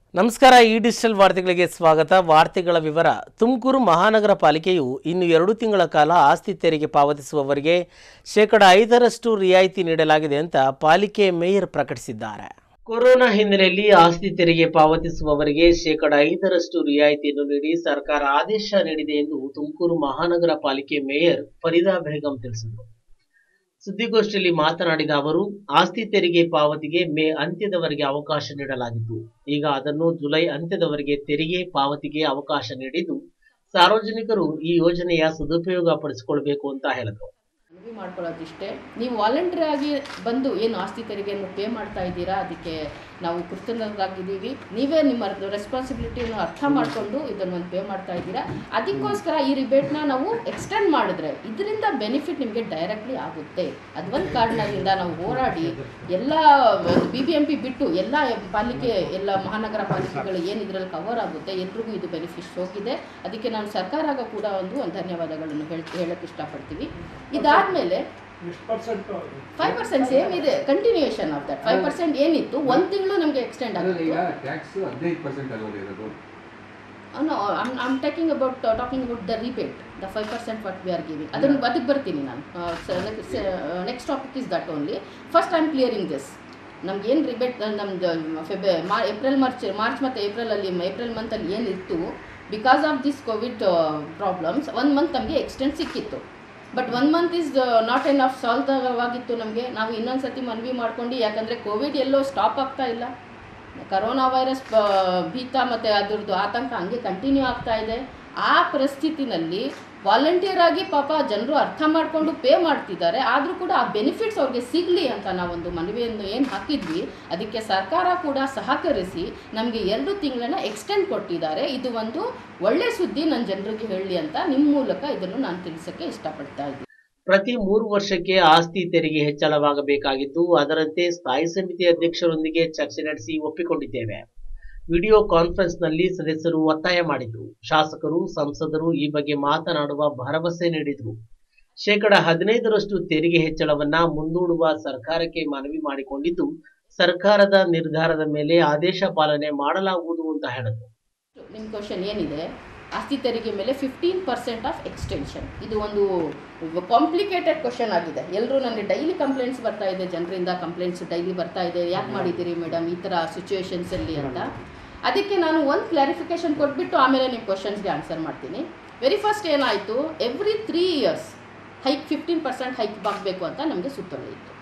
ನಮಸ್ಕಾರ ಈ ಡಿಜಿಟಲ್ ವಾರ್ತೆಗಳಿಗೆ ಸ್ವಾಗತ ವಾರ್ತೆಗಳ ವಿವರ ತುಮಕೂರು ಮಹಾನಗರ ಪಾಲಿಕೆಯು ಇನ್ನು ಎರಡು ತಿಂಗಳ ಕಾಲ ಆಸ್ತಿ ತೆರಿಗೆ ಪಾವತಿಸುವವರಿಗೆ ಶೇಕಡ ಐದರಷ್ಟು ರಿಯಾಯಿತಿ ನೀಡಲಾಗಿದೆ ಅಂತ ಪಾಲಿಕೆ ಮೇಯರ್ ಪ್ರಕಟಿಸಿದ್ದಾರೆ ಕೊರೋನಾ ಹಿನ್ನೆಲೆಯಲ್ಲಿ ಆಸ್ತಿ ತೆರಿಗೆ ಪಾವತಿಸುವವರಿಗೆ ಶೇಕಡ ಐದರಷ್ಟು ರಿಯಾಯಿತಿಯನ್ನು ನೀಡಿ ಸರ್ಕಾರ ಆದೇಶ ನೀಡಿದೆ ಎಂದು ತುಮಕೂರು ಮಹಾನಗರ ಪಾಲಿಕೆ ಮೇಯರ್ ಫರೀದಾ ಬೇಗಂ ತಿಳಿಸಿದರು ಸುದ್ದಿಗೋಷ್ಠಿಯಲ್ಲಿ ಮಾತನಾಡಿದ ಅವರು ಆಸ್ತಿ ತೆರಿಗೆ ಪಾವತಿಗೆ ಮೇ ಅಂತ್ಯದವರೆಗೆ ಅವಕಾಶ ನೀಡಲಾಗಿತ್ತು ಈಗ ಅದನ್ನು ಜುಲೈ ಅಂತ್ಯದವರೆಗೆ ತೆರಿಗೆ ಪಾವತಿಗೆ ಅವಕಾಶ ನೀಡಿದ್ದು ಸಾರ್ವಜನಿಕರು ಈ ಯೋಜನೆಯ ಸದುಪಯೋಗ ಪಡಿಸಿಕೊಳ್ಬೇಕು ಅಂತ ಹೇಳಿದರು ಮನವಿ ಮಾಡ್ಕೊಳ್ಳೋದಿಷ್ಟೇ ನೀವು ವಾಲಂಟ್ರಿ ಆಗಿ ಬಂದು ಏನು ಆಸ್ತಿ ತೆರಿಗೆಯನ್ನು ಪೇ ಮಾಡ್ತಾ ಇದ್ದೀರಾ ಅದಕ್ಕೆ ನಾವು ಕೃತಜ್ಞರಾಗಿದ್ದೀವಿ ನೀವೇ ನಿಮ್ಮ ರೆಸ್ಪಾನ್ಸಿಬಿಲಿಟಿಯನ್ನು ಅರ್ಥ ಮಾಡಿಕೊಂಡು ಇದನ್ನು ಒಂದು ಪೇ ಮಾಡ್ತಾ ಇದ್ದೀರಾ ಅದಕ್ಕೋಸ್ಕರ ಈ ರಿಬೇಟ್ನ ನಾವು ಎಕ್ಸ್ಟೆಂಡ್ ಮಾಡಿದ್ರೆ ಇದರಿಂದ ಬೆನಿಫಿಟ್ ನಿಮಗೆ ಡೈರೆಕ್ಟ್ಲಿ ಆಗುತ್ತೆ ಅದೊಂದು ಕಾರಣದಿಂದ ನಾವು ಹೋರಾಡಿ ಎಲ್ಲ ಬಿ ಬಿ ಎಂ ಪಿ ಬಿಟ್ಟು ಎಲ್ಲ ಪಾಲಿಕೆ ಎಲ್ಲ ಮಹಾನಗರ ಪಾಲಿಕೆಗಳು ಏನು ಇದರಲ್ಲಿ ಕವರ್ ಆಗುತ್ತೆ ಎಲ್ರಿಗೂ ಇದು ಬೆನಿಫಿಟ್ ಹೋಗಿದೆ ಅದಕ್ಕೆ ನಾನು ಸರ್ಕಾರಗ ಕೂಡ ಒಂದು ಒಂದು ಧನ್ಯವಾದಗಳನ್ನು ಹೇಳ್ ಹೇಳಕ್ಕೆ ಇಷ್ಟಪಡ್ತೀವಿ ಇದಾದಮೇಲೆ ಎಷ್ಟು ಪರ್ಸೆಂಟ್ ಫೈವ್ ಪರ್ಸೆಂಟ್ ಸೇಮ್ ಇದೆ continuation of that five percent ಏನಿತ್ತು ಒಂದು ತಿಂಗಳು ನಮಗೆ ಎಕ್ಸ್ಟೆಂಡ್ ಅದ್ರಲ್ಲಿ ಈಗ ಆಗುತ್ತೆ ಟ್ಯಾಕ್ಸ್ ಹದಿನೈದು ಪರ್ಸೆಂಟ್ ಅಲ್ವಲ್ಲ ಇರೋದು no I'm taking about talking about the rebate the five percent what we are giving ಅದನ್ನು ಅದಕ್ಕೆ ಬರ್ತೀನಿ ನಾನು next topic is that only first I am clearing this ನಮ್ಗೆ ಏನು ರಿಬೇಟ್ ನಮ್ದು ಫೆಬ್ರ ಮಾ ಏಪ್ರಿಲ್ ಮಾರ್ಚ್ ಮಾರ್ಚ್ ಮತ್ತು ಏಪ್ರಿಲಲ್ಲಿ ಏಪ್ರಿಲ್ ಮಂತಲ್ಲಿ ಏನಿತ್ತು because of this COVID problems one month ನಮಗೆ ಎಕ್ಸ್ಟೆಂಡ್ ಸಿಕ್ಕಿತ್ತು but one month is not enough solve ಆಗಿತ್ತು ನಮಗೆ ನಾವು ಇನ್ನೊಂದು ಸತಿ ಮನವಿ ಮಾಡ್ಕೊಂಡು ಯಾಕಂದರೆ ಕೋವಿಡ್ ಎಲ್ಲೋ ಸ್ಟಾಪ್ ಆಗ್ತಾ ಇಲ್ಲ ಕರೋನಾ ವೈರಸ್ ಭೀತ ಮತ್ತು ಅದ್ರದ್ದು ಆತಂಕ ಹಂಗೆ ಕಂಟಿನ್ಯೂ ಆಗ್ತಾ ಇದೆ ಆ ಪರಿಸ್ಥಿತಿನಲ್ಲಿ ವಾಲಂಟಿಯರ್ ಆಗಿ ಪಾಪ ಜನರು ಅರ್ಥ ಮಾಡಿಕೊಂಡು ಪೇ ಮಾಡ್ತಿದ್ದಾರೆ ಆದರೂ ಕೂಡ ಆ ಬೆನಿಫಿಟ್ಸ್ ಅವ್ರಿಗೆ ಸಿಗಲಿ ಅಂತ ನಾವೊಂದು ಮನವಿಯನ್ನು ಏನು ಹಾಕಿದ್ವಿ ಅದಕ್ಕೆ ಸರ್ಕಾರ ಕೂಡ ಸಹಕರಿಸಿ ನಮಗೆ ಎರಡು ತಿಂಗಳನ್ನ ಎಕ್ಸ್ಟೆಂಡ್ ಕೊಟ್ಟಿದ್ದಾರೆ ಇದು ಒಂದು ಒಳ್ಳೆ ಸುದ್ದಿ ನನ್ನ ಜನರಿಗೆ ಹೇಳಲಿ ಅಂತ ನಿಮ್ಮ ಮೂಲಕ ಇದನ್ನು ನಾನು ತಿಳಿಸೋಕ್ಕೆ ಇಷ್ಟಪಡ್ತಾ ಇದ್ದೀನಿ ಪ್ರತಿ ಮೂರು ವರ್ಷಕ್ಕೆ ಆಸ್ತಿ ತೆರಿಗೆ ಹೆಚ್ಚಳವಾಗಬೇಕಾಗಿದ್ದು ಅದರಂತೆ ಸ್ಥಾಯಿ ಸಮಿತಿ ಅಧ್ಯಕ್ಷರೊಂದಿಗೆ ಚರ್ಚೆ ನಡೆಸಿ ಒಪ್ಪಿಕೊಂಡಿದ್ದೇವೆ ವಿಡಿಯೋ ಕಾನ್ಫರೆನ್ಸ್ನಲ್ಲಿ ಸದಸ್ಯರು ಒತ್ತಾಯ ಮಾಡಿದ್ರು ಶಾಸಕರು ಸಂಸದರು ಈ ಬಗ್ಗೆ ಮಾತನಾಡುವ ಭರವಸೆ ನೀಡಿದ್ರು ಶೇಕಡ ಹದಿನೈದರಷ್ಟು ತೆರಿಗೆ ಹೆಚ್ಚಳವನ್ನ ಮುಂದೂಡುವ ಸರ್ಕಾರಕ್ಕೆ ಮನವಿ ಮಾಡಿಕೊಂಡಿದ್ದು ಸರ್ಕಾರದ ನಿರ್ಧಾರದ ಮೇಲೆ ಆದೇಶ ಪಾಲನೆ ಮಾಡಲಾಗುವುದು ಅಂತ ಹೇಳಿದ್ರು ನಿಮ್ಮ ಕ್ವಶನ್ ಏನಿದೆ ಆಸ್ತಿ ತೆರಿಗೆ ಮೇಲೆ ಫಿಫ್ಟೀನ್ ಪರ್ಸೆಂಟ್ ಆಫ್ ಎಕ್ಸ್ಟೆನ್ಷನ್ ಇದು ಒಂದು ಕಾಂಪ್ಲಿಕೇಟೆಡ್ ಕ್ವಶನ್ ಆಗಿದೆ ಎಲ್ಲರೂ ನನಗೆ ಡೈಲಿ ಕಂಪ್ಲೇಂಟ್ಸ್ ಬರ್ತಾ ಇದೆ ಜನರಿಂದ ಕಂಪ್ಲೇಂಟ್ಸ್ ಡೈಲಿ ಬರ್ತಾ ಇದೆ ಯಾಕೆ ಮಾಡಿದ್ದೀರಿ ಮೇಡಮ್ ಈ ಥರ ಸಿಚುವೇಶನ್ಸಲ್ಲಿ ಅಂತ ಅದಕ್ಕೆ ನಾನು ಒಂದು ಕ್ಲಾರಿಫಿಕೇಶನ್ ಕೊಟ್ಬಿಟ್ಟು ಆಮೇಲೆ ನಿಮ್ಮ ಕ್ವಶನ್ಸ್ಗೆ ಆನ್ಸರ್ ಮಾಡ್ತೀನಿ ವೆರಿ ಫಸ್ಟ್ ಏನಾಯಿತು every three years hike fifteen percent hike ಆಗಬೇಕು ಅಂತ ನಮಗೆ ಸುತ್ತೋಲೆ ಇತ್ತು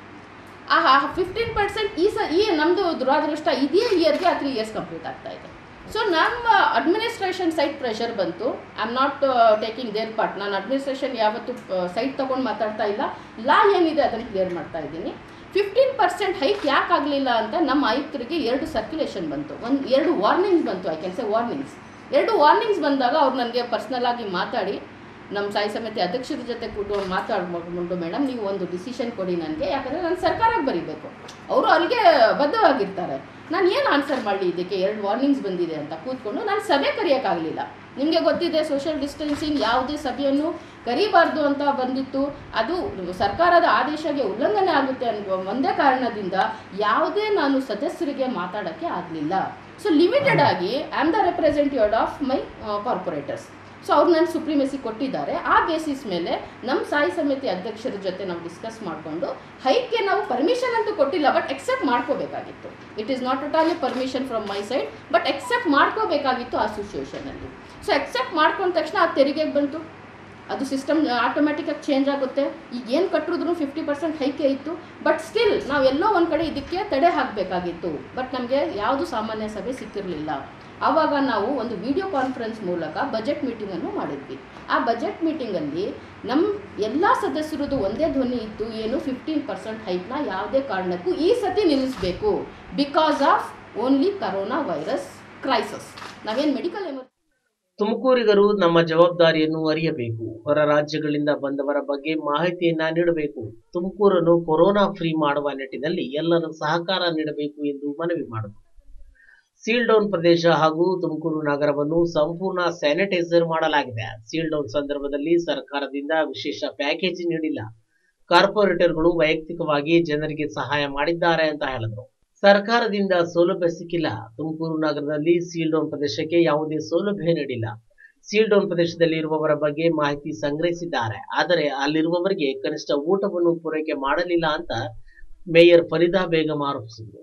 ಆ ಫಿಫ್ಟೀನ್ ಪರ್ಸೆಂಟ್ ಈ ಸ ಈ ನಮ್ಮದು ದುರಾದೃಷ್ಟ ಇದೇ ಇಯರ್ಗೆ ಆ ತ್ರೀ ಇಯರ್ಸ್ ಕಂಪ್ಲೀಟ್ ಆಗ್ತಾ ಇದೆ ಸೊ ನಮ್ಮ ಅಡ್ಮಿನಿಸ್ಟ್ರೇಷನ್ ಸೈಡ್ ಪ್ರೆಷರ್ ಬಂತು I am not taking their part ನಾನು ಅಡ್ಮಿನಿಸ್ಟ್ರೇಷನ್ ಯಾವತ್ತು ಸೈಟ್ ತೊಗೊಂಡು ಮಾತಾಡ್ತಾ ಇಲ್ಲ ಲಾ ಏನಿದೆ ಅದನ್ನು ಕ್ಲಿಯರ್ ಮಾಡ್ತಾ ಇದ್ದೀನಿ ಫಿಫ್ಟೀನ್ ಪರ್ಸೆಂಟ್ ಹೈಕ್ ಯಾಕೆ ಆಗಲಿಲ್ಲ ಅಂತ ನಮ್ಮ ಆಯುಕ್ತರಿಗೆ ಎರಡು ಸರ್ಕ್ಯುಲೇಷನ್ ಬಂತು ಒಂದು ಎರಡು ವಾರ್ನಿಂಗ್ಸ್ ಬಂತು ಐ ಕ್ಯಾನ್ ಸೆ ವಾರ್ನಿಂಗ್ಸ್ ಎರಡು ವಾರ್ನಿಂಗ್ಸ್ ಬಂದಾಗ ಅವ್ರು ನನಗೆ ಪರ್ಸ್ನಲ್ ಆಗಿ ಮಾತಾಡಿ ನಮ್ಮ ಸಾಯಿ ಸಮಿತಿ ಅಧ್ಯಕ್ಷರ ಜೊತೆ ಕೂತು ಮಾತಾಡ್ಕೊಂಡು ಮೇಡಮ್ ನೀವು ಒಂದು ಡಿಸಿಷನ್ ಕೊಡಿ ನನಗೆ ಯಾಕಂದರೆ ನಾನು ಸರ್ಕಾರಕ್ಕೆ ಬರೀಬೇಕು ಅವರು ಅಲ್ಲಿಗೆ ಬದ್ಧವಾಗಿರ್ತಾರೆ ನಾನು ಏನು ಆನ್ಸರ್ ಮಾಡಲಿ ಇದಕ್ಕೆ ಎರಡು ವಾರ್ನಿಂಗ್ಸ್ ಬಂದಿದೆ ಅಂತ ಕೂತ್ಕೊಂಡು ನಾನು ಸಭೆ ಕರೆಯೋಕ್ಕಾಗಲಿಲ್ಲ ನಿಮಗೆ ಗೊತ್ತಿದೆ ಸೋಷಿಯಲ್ ಡಿಸ್ಟೆನ್ಸಿಂಗ್ ಯಾವುದೇ ಸಭೆಯನ್ನು ಕರೀಬಾರ್ದು ಅಂತ ಬಂದಿತ್ತು ಅದು ಸರ್ಕಾರದ ಆದೇಶಕ್ಕೆ ಉಲ್ಲಂಘನೆ ಆಗುತ್ತೆ ಅನ್ನುವ ಒಂದೇ ಕಾರಣದಿಂದ ಯಾವುದೇ ನಾನು ಸದಸ್ಯರಿಗೆ ಮಾತಾಡೋಕ್ಕೆ ಆಗಲಿಲ್ಲ ಸೊ ಲಿಮಿಟೆಡ್ ಆಗಿ I am the representative of my corporators so ಅವ್ರು ನಾನು ಸುಪ್ರೀಮೆಸಿ ಕೊಟ್ಟಿದ್ದಾರೆ ಆ ಬೇಸಿಸ್ ಮೇಲೆ ನಮ್ಮ ಸಾಯಿ ಸಮಿತಿ ಅಧ್ಯಕ್ಷರ ಜೊತೆ ನಾವು ಡಿಸ್ಕಸ್ ಮಾಡಿಕೊಂಡು ಹೈಕ್ಗೆ ನಾವು ಪರ್ಮಿಷನ್ ಅಂತೂ ಕೊಟ್ಟಿಲ್ಲ ಬಟ್ ಎಕ್ಸೆಪ್ಟ್ ಮಾಡ್ಕೋಬೇಕಾಗಿತ್ತು it is not totally permission from my side but accept ಮಾಡ್ಕೋಬೇಕಾಗಿತ್ತು ಆ ಸಿಚುವೇಶನಲ್ಲಿ ಸೊ ಎಕ್ಸೆಪ್ಟ್ ಮಾಡ್ಕೊಂಡ ತಕ್ಷಣ ಆ ತೆರಿಗೆಗೆ ಬಂತು ಅದು ಸಿಸ್ಟಮ್ ಆಟೋಮೆಟಿಕಾಗಿ ಚೇಂಜ್ ಆಗುತ್ತೆ ಈಗ ಏನು ಕಟ್ಟಿದ್ರು ಫಿಫ್ಟಿ ಪರ್ಸೆಂಟ್ ಹೈಕೆ ಇತ್ತು ಬಟ್ ಸ್ಟಿಲ್ ನಾವು ಎಲ್ಲೋ ಒಂದು ಕಡೆ ಇದಕ್ಕೆ ತಡೆ ಹಾಕಬೇಕಾಗಿತ್ತು ಬಟ್ ನಮಗೆ ಯಾವುದು ಸಾಮಾನ್ಯ ಸಭೆ ಸಿಕ್ಕಿರಲಿಲ್ಲ ಆವಾಗ ನಾವು ಒಂದು ವಿಡಿಯೋ ಕಾನ್ಫರೆನ್ಸ್ ಮೂಲಕ ಬಜೆಟ್ ಮೀಟಿಂಗನ್ನು ಮಾಡಿದ್ವಿ ಆ ಬಜೆಟ್ ಮೀಟಿಂಗಲ್ಲಿ ನಮ್ಮ ಎಲ್ಲ ಸದಸ್ಯರದ್ದು ಒಂದೇ ಧ್ವನಿ ಇತ್ತು ಏನು ಫಿಫ್ಟೀನ್ ಪರ್ಸೆಂಟ್ ಹೈಕ್ನ ಯಾವುದೇ ಕಾರಣಕ್ಕೂ ಈ ಸತಿ ನಿಲ್ಲಿಸಬೇಕು because of only corona virus crisis ನಾವೇನು ಮೆಡಿಕಲ್ ಎಮರ್ಜೆನ್ಸಿ ತುಮಕೂರಿಗರು ನಮ್ಮ ಜವಾಬ್ದಾರಿಯನ್ನು ಅರಿಯಬೇಕು ಹೊರ ರಾಜ್ಯಗಳಿಂದ ಬಂದವರ ಬಗ್ಗೆ ಮಾಹಿತಿಯನ್ನ ನೀಡಬೇಕು ತುಮಕೂರನ್ನು ಕೊರೋನಾ ಫ್ರೀ ಮಾಡುವ ನಿಟ್ಟಿನಲ್ಲಿ ಎಲ್ಲರೂ ಸಹಕಾರ ನೀಡಬೇಕು ಎಂದು ಮನವಿ ಮಾಡಿದರು ಸೀಲ್ ಡೌನ್ ಪ್ರದೇಶ ಹಾಗೂ ತುಮಕೂರು ನಗರವನ್ನು ಸಂಪೂರ್ಣ ಸ್ಯಾನಿಟೈಸರ್ ಮಾಡಲಾಗಿದೆ ಸೀಲ್ ಡೌನ್ ಸಂದರ್ಭದಲ್ಲಿ ಸರ್ಕಾರದಿಂದ ವಿಶೇಷ ಪ್ಯಾಕೇಜ್ ನೀಡಿಲ್ಲ ಕಾರ್ಪೊರೇಟರ್ಗಳು ವೈಯಕ್ತಿಕವಾಗಿ ಜನರಿಗೆ ಸಹಾಯ ಮಾಡಿದ್ದಾರೆ ಅಂತ ಹೇಳಿದರು ಸರ್ಕಾರದಿಂದ ಸೌಲಭ್ಯ ಸಿಕ್ಕಿಲ್ಲ ತುಮಕೂರು ನಗರದಲ್ಲಿ ಸೀಲ್ ಡೌನ್ ಪ್ರದೇಶಕ್ಕೆ ಯಾವುದೇ ಸೌಲಭ್ಯ ನೀಡಿಲ್ಲ ಸೀಲ್ ಡೌನ್ ಪ್ರದೇಶದಲ್ಲಿ ಇರುವವರ ಬಗ್ಗೆ ಮಾಹಿತಿ ಸಂಗ್ರಹಿಸಿದ್ದಾರೆ ಆದರೆ ಅಲ್ಲಿರುವವರಿಗೆ ಕನಿಷ್ಠ ಊಟವನ್ನು ಪೂರೈಕೆ ಮಾಡಲಿಲ್ಲ ಅಂತ ಮೇಯರ್ ಫರೀದಾ ಬೇಗಂ ಆರೋಪಿಸಿದರು